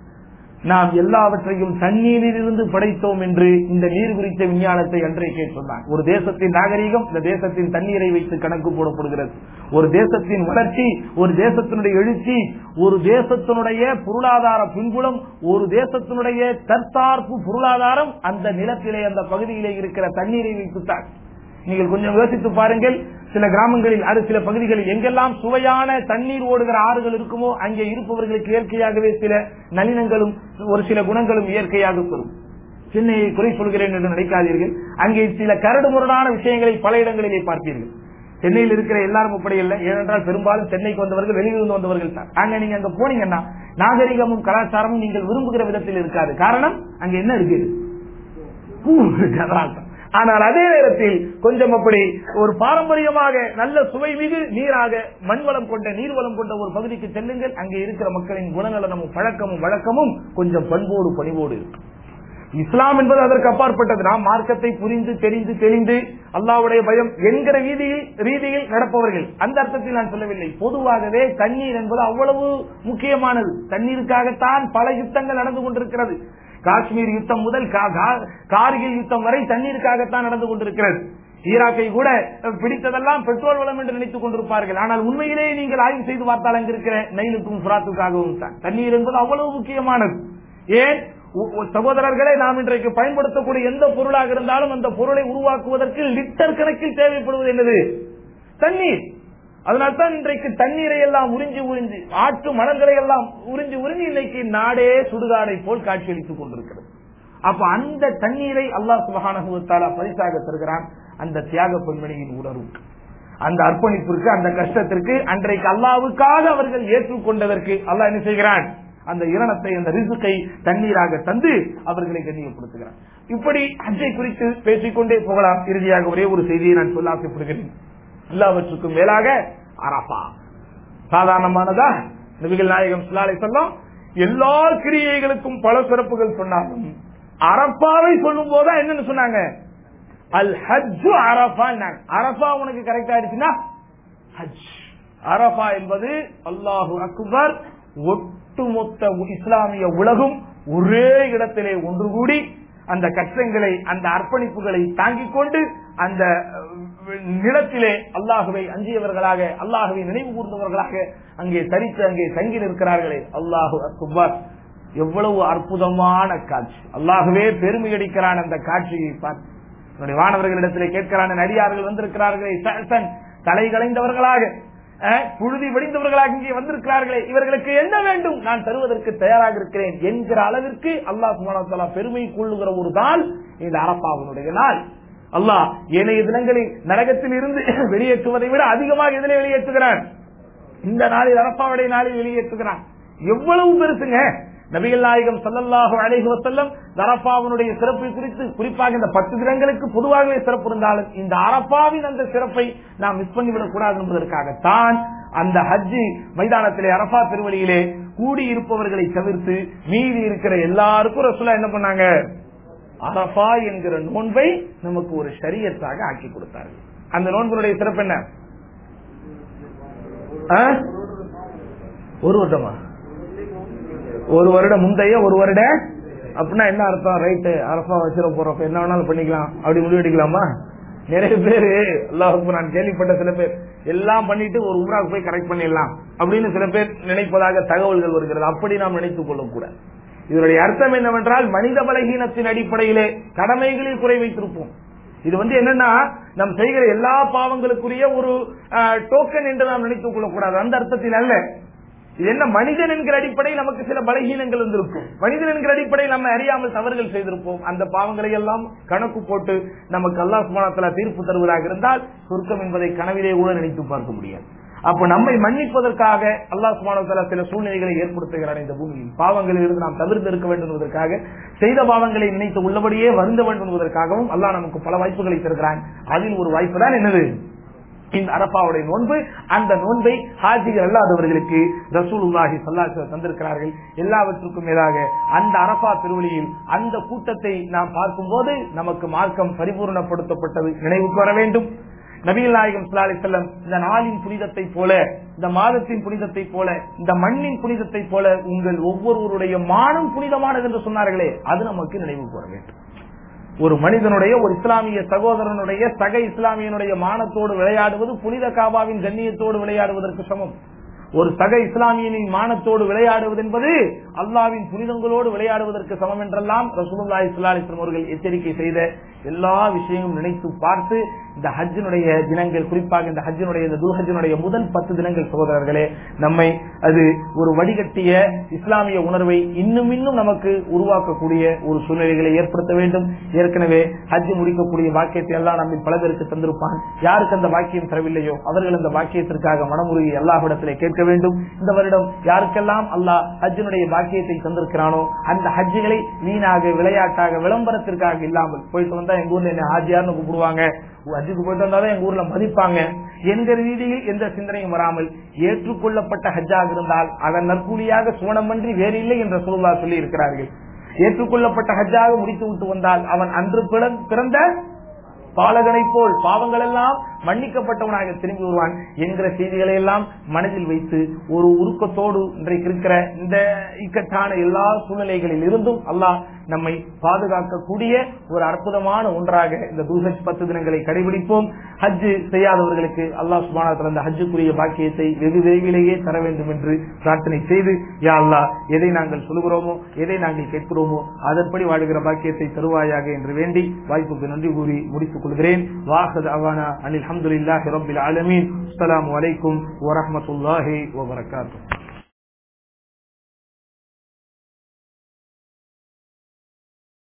நாம் எல்லாவற்றையும் தண்ணீரில் இருந்து படைத்தோம் என்று இந்த நீர் குறித்த விஞ்ஞானத்தை அன்றைக்கே சொன்னான் ஒரு தேசத்தின் நாகரீகம் இந்த தேசத்தின் தண்ணீரை வைத்து கணக்கு போடப்படுகிறது ஒரு தேசத்தின் வளர்ச்சி ஒரு தேசத்தினுடைய எழுச்சி ஒரு தேசத்தினுடைய பொருளாதார பின்புலம் ஒரு தேசத்தினுடைய தற்சார்பு பொருளாதாரம் அந்த நிலத்திலே அந்த பகுதியிலே இருக்கிற தண்ணீரை வைத்துத்தான் நீங்கள் கொஞ்சம் யோசித்து பாருங்கள் சில கிராமங்களில் அது சில பகுதிகளில் எங்கெல்லாம் சுவையான தண்ணீர் ஓடுகிற ஆறுகள் இருக்குமோ அங்கே இருப்பவர்களுக்கு இயற்கையாகவே சில நளினங்களும் ஒரு சில குணங்களும் இயற்கையாக பெறும் சென்னையை குறை சொல்கிறேன் என்று நினைக்காதீர்கள் அங்கே சில கரடு முரடான விஷயங்களை பல இடங்களிலே பார்ப்பீர்கள் சென்னையில் இருக்கிற எல்லாரும் அப்படி இல்லை ஏனென்றால் பெரும்பாலும் சென்னைக்கு வந்தவர்கள் வெளியிலிருந்து வந்தவர்கள் தான் அங்க நீங்க அங்க போனீங்கன்னா நாகரிகமும் கலாச்சாரமும் நீங்கள் விரும்புகிற விதத்தில் இருக்காது காரணம் அங்க என்ன இருக்குது பூ இருக்கு, அதனால் தான். ஆனால் அதே நேரத்தில் கொஞ்சம் அப்படி ஒரு பாரம்பரியமாக நல்ல சுவை மிகு நீராக மண்வளம் கொண்ட நீர்வளம் கொண்ட ஒரு பகுதிக்கு செல்லுங்கள் அங்கே இருக்கிற மக்களின் குணநலனமும் பழக்கமும் வழக்கமும் கொஞ்சம் பண்போடு பணிவோடு இருக்கும் இஸ்லாம் என்பது அதற்கு அப்பாற்பட்டது நாம் மார்க்கத்தை புரிந்து தெரிந்து தெளிந்து அல்லாவுடைய பயம் என்கிற ரீதியில் ரீதியில் நடப்பவர்கள் அந்த அர்த்தத்தில் நான் சொல்லவில்லை பொதுவாகவே தண்ணீர் என்பது அவ்வளவு முக்கியமானது தண்ணீருக்காகத்தான் பல யுத்தங்கள் நடந்து கொண்டிருக்கிறது காஷ்மீர் யுத்தம் முதல் கா- கா- கார்கில் யுத்தம் வரை தண்ணீருக்காகத்தான் நடந்து கொண்டிருக்கிறது ஈராக்கை கூட அஹ், பிடித்ததெல்லாம் பெட்ரோல் வளம் என்று நினைத்துக் கொண்டிருப்பார்கள் ஆனால் உண்மையிலேயே நீங்கள் ஆய்வு செய்து பார்த்தால் அங்கு இருக்கிற நைலுக்கும் புறாத்துக்காகவும் தான் தண்ணீர் என்பது அவ்வளவு முக்கியமானது ஏன் உ- உ- சகோதரர்களே நாம் இன்றைக்கு பயன்படுத்தக்கூடிய எந்த பொருளாக இருந்தாலும் அந்த பொருளை உருவாக்குவதற்கு லிட்டர் கணக்கில் தேவைப்படுவது என்னது தண்ணீர் அதனால தான் இன்றைக்கு தண்ணீரை எல்லாம் உறிஞ்சி உறிஞ்சி ஆற்று மணல்களை எல்லாம் உறிஞ்சி உறிஞ்சி இன்னைக்கு நாடே சுடுகாடை போல் காட்சியளித்துக் கொண்டிருக்கிறது அப்ப அந்த தண்ணீரை அல்லாஹ் சுபஹானஹுவத்தாலா பரிசாக தருகிறான் அந்த தியாக பெண்மணியின் உணர்வுக்கு அந்த அர்ப்பணிப்பிற்கு அந்த கஷ்டத்திற்கு அன்றைக்கு அல்லாவுக்காக அவர்கள் ஏற்றுக்கொண்டதற்கு அல்லாஹ் என்ன செய்கிறான் அந்த இரணத்தை அந்த ரிசுக்கை தண்ணீராக தந்து அவர்களை கண்ணியப்படுத்துகிறான் இப்படி ஹஜ்ஜை குறித்து பேசிக்கொண்டே போகலாம் இறுதியாக ஒரே ஒரு செய்தியை நான் சொல்ல ஆசைப்படுகிறேன் எல்லாவற்றுக்கும் மேலாக அரபா சாதாரணமானதா நபிகள் நாயகம் சுல்லாலை சொல்லும் எல்லா கிரியைகளுக்கும் பல சிறப்புகள் சொன்னாலும் அரப்பாவை சொல்லும் போதா என்னன்னு சொன்னாங்க அல் ஹஜ்ஜு அரபா அரபா உனக்கு கரெக்ட் ஆயிடுச்சுன்னா ஹஜ் அரபா என்பது அல்லாஹு அக்பர் ஒட்டுமொத்த இஸ்லாமிய உலகம் ஒரே இடத்திலே ஒன்று கூடி அந்த கஷ்டங்களை அந்த அர்ப்பணிப்புகளை தாங்கிக் கொண்டு அந்த நிலத்திலே அல்லாஹுவை அஞ்சியவர்களாக அல்லாஹுவை நினைவு கூர்ந்தவர்களாக அங்கே தரித்து அங்கே தங்கி நிற்கிறார்களே அல்லாஹு அக்பர் எவ்வளவு அற்புதமான காட்சி அல்லாஹுவே பெருமை அடிக்கிறான் அந்த காட்சியை பார்த்து என்னுடைய வானவர்களிடத்திலே கேட்கிறான் நடிகார்கள் வந்திருக்கிறார்களே சஹசன் தலை கலைந்தவர்களாக புழுதி வெடிந்தவர்களாக இங்கே வந்திருக்கிறார்களே இவர்களுக்கு என்ன வேண்டும் நான் தருவதற்கு தயாராக இருக்கிறேன் என்கிற அளவிற்கு அல்லாஹ் சுமானத்தலா பெருமை கொள்ளுகிற ஒரு நாள் இந்த அரப்பாவனுடைய நாள் அல்லாஹ் ஏனைய தினங்களில் நரகத்தில் இருந்து வெளியேற்றுவதை விட அதிகமாக எதிலே வெளியேற்றுகிறான் இந்த நாளில் அரப்பாவுடைய நாளில் வெளியேற்றுகிறான் எவ்வளவு பெருசுங்க நபிகள் நாயகம் சல்லல்லாஹு அலைஹி வசல்லம் அரப்பாவினுடைய சிறப்பை குறித்து குறிப்பாக இந்த பத்து தினங்களுக்கு பொதுவாகவே சிறப்பு இருந்தாலும் இந்த அரப்பாவின் அந்த சிறப்பை நாம் மிஸ் பண்ணிவிடக் கூடாது என்பதற்காகத்தான் அந்த ஹஜ்ஜி மைதானத்திலே அரபா திருவழியிலே கூடி இருப்பவர்களை தவிர்த்து மீதி இருக்கிற எல்லாருக்கும் ரசுல்லா என்ன பண்ணாங்க அரபா என்கிற நோன்பை நமக்கு ஒரு ஷரியத்தாக ஆக்கி கொடுத்தார்கள் அந்த நோன்புடைய சிறப்பு என்ன ஒரு வருடமா ஒரு வருடம் முந்தைய ஒரு வருட அப்படின்னா என்ன அர்த்தம் ரைட்டு அரசா வச்சிட போறோம் என்ன வேணாலும் பண்ணிக்கலாம் அப்படி முடிவெடுக்கலாமா நிறைய பேரு அல்லாஹுக்கு நான் கேள்விப்பட்ட சில பேர் எல்லாம் பண்ணிட்டு ஒரு உம்ராக்கு போய் கரெக்ட் பண்ணிடலாம் அப்படின்னு சில பேர் நினைப்பதாக தகவல்கள் வருகிறது அப்படி நாம் நினைத்துக் கொள்ளக்கூடாது இதனுடைய அர்த்தம் என்னவென்றால் மனித பலகீனத்தின் அடிப்படையிலே கடமைகளில் குறை வைத்திருப்போம் இது வந்து என்னன்னா நாம் செய்கிற எல்லா பாவங்களுக்குரிய ஒரு டோக்கன் என்று நாம் நினைத்துக் கொள்ளக்கூடாது அந்த அர்த்தத்தில் அல்ல இது என்ன மனிதன் என்கிற அடிப்படையில் நமக்கு சில பலகீனங்கள் இருந்திருக்கும் மனிதன் என்கிற அடிப்படையில் நம்ம அறியாமல் தவறுகள் செய்திருப்போம் அந்த பாவங்களை எல்லாம் கணக்கு போட்டு நமக்கு அல்லா சுமானத்துல தீர்ப்பு தருவதாக இருந்தால் சொர்க்கம் என்பதை கனவிலே கூட நினைத்து பார்க்க முடியாது அப்ப நம்மை மன்னிப்பதற்காக அல்லாஹ் சுமானத்துல சில சூழ்நிலைகளை ஏற்படுத்துகிறார் இந்த பூமியில் பாவங்களில் இருந்து நாம் தவிர்த்து இருக்க வேண்டும் என்பதற்காக செய்த பாவங்களை நினைத்து உள்ளபடியே வருந்த வேண்டும் என்பதற்காகவும் அல்லாஹ் நமக்கு பல வாய்ப்புகளை தருகிறான் அதில் ஒரு வாய்ப்பு தான் என்னது இந்த அரப்பாவுடைய நோன்பு அந்த நோன்பை ஹாஜிகள் அல்லாதவர்களுக்கு ரசூலுல்லாஹி சல்லாஹ் தந்திருக்கிறார்கள் எல்லாவற்றுக்கும் மேலாக அந்த அரப்பா திருவழியில் அந்த கூட்டத்தை நாம் பார்க்கும்போது நமக்கு மார்க்கம் பரிபூர்ணப்படுத்தப்பட்டது நினைவுக்கு வர வேண்டும் நபிகள் நாயகம் சுல்லாலி செல்லம் இந்த நாளின் புனிதத்தை போல இந்த மாதத்தின் புனிதத்தை போல இந்த மண்ணின் புனிதத்தை போல உங்கள் ஒவ்வொருவருடைய மானம் புனிதமானது என்று சொன்னார்களே அது நமக்கு நினைவுக்கு வர வேண்டும் ஒரு மனிதனுடைய ஒரு இஸ்லாமிய சகோதரனுடைய சக இஸ்லாமியனுடைய மானத்தோடு விளையாடுவது புனித காபாவின் கண்ணியத்தோடு விளையாடுவதற்கு சமம் ஒரு சக இஸ்லாமியனின் மானத்தோடு விளையாடுவது என்பது அல்லாவின் புனிதங்களோடு விளையாடுவதற்கு சமம் என்றெல்லாம் ரசூலுல்லா இஸ்லாலிஸ்லம் அவர்கள் எச்சரிக்கை செய்த எல்லா விஷயங்களும் நினைத்து பார்த்து இந்த ஹஜ்ஜினுடைய தினங்கள் குறிப்பாக இந்த ஹஜ்ஜினுடைய இந்த துல்ஹஜினுடைய முதல் பத்து தினங்கள் சகோதரர்களே நம்மை அது ஒரு வடிகட்டிய இஸ்லாமிய உணர்வை இன்னும் இன்னும் நமக்கு உருவாக்கக்கூடிய ஒரு சூழ்நிலைகளை ஏற்படுத்த வேண்டும் ஏற்கனவே ஹஜ் முடிக்கக்கூடிய வாக்கியத்தை எல்லாம் நம்ம பல பேருக்கு தந்திருப்பான் யாருக்கு அந்த வாக்கியம் தரவில்லையோ அவர்கள் அந்த வாக்கியத்திற்காக மனமுருகி எல்லாவிடத்திலே கேட்க வேண்டும் இந்த வருடம் யாருக்கெல்லாம் அல்லாஹ் ஹஜ்ஜினுடைய பாக்கியத்தை தந்திருக்கிறானோ அந்த ஹஜ்ஜுகளை வீணாக விளையாட்டாக விளம்பரத்திற்காக இல்லாமல் போயிட்டு வந்தா எங்க ஊர்ல என்ன ஹாஜியார்னு கூப்பிடுவாங்க ஹஜ்ஜுக்கு போயிட்டு வந்தாதான் எங்க ஊர்ல மதிப்பாங்க என்கிற ரீதியில் எந்த சிந்தனையும் வராமல் ஏற்றுக்கொள்ளப்பட்ட ஹஜ்ஜாக இருந்தால் அதன் நற்கூலியாக சுவனமன்றி வேறு இல்லை என்ற சூழலா சொல்லி இருக்கிறார்கள் ஏற்றுக்கொள்ளப்பட்ட ஹஜ்ஜாக முடித்து விட்டு வந்தால் அவன் அன்று பிறந்த பாலகனை போல் பாவங்கள் எல்லாம் மன்னிக்கப்பட்டவனாக திரும்பி வருவான் என்கிற செய்திகளை எல்லாம் மனதில் வைத்து ஒரு உருக்கத்தோடு இன்றைக்கு இருக்கிற இந்த இக்கட்டான எல்லா சூழ்நிலைகளில் இருந்தும் அல்லாஹ் நம்மை பாதுகாக்கக்கூடிய ஒரு அற்புதமான ஒன்றாக இந்த துல்ஹஜ் பத்து தினங்களை கடைபிடிப்போம் ஹஜ்ஜு செய்யாதவர்களுக்கு அல்லாஹ் சுபானத்தில் அந்த ஹஜ்ஜுக்குரிய பாக்கியத்தை வெகு விரைவிலேயே தர வேண்டும் என்று பிரார்த்தனை செய்து யா அல்லா எதை நாங்கள் சொல்கிறோமோ எதை நாங்கள் கேட்கிறோமோ அதன்படி வாழ்கிற பாக்கியத்தை தருவாயாக என்று வேண்டி வாய்ப்புக்கு நன்றி கூறி முடித்துக் கொள்கிறேன் வாஹத் அவானா அனில் அல்ஹம்துலில்லாஹி ரப்பில் ஆலமீன் அஸ்ஸலாமு அலைக்கும் வரஹ்மத்துல்லாஹி வபரகாத்துஹு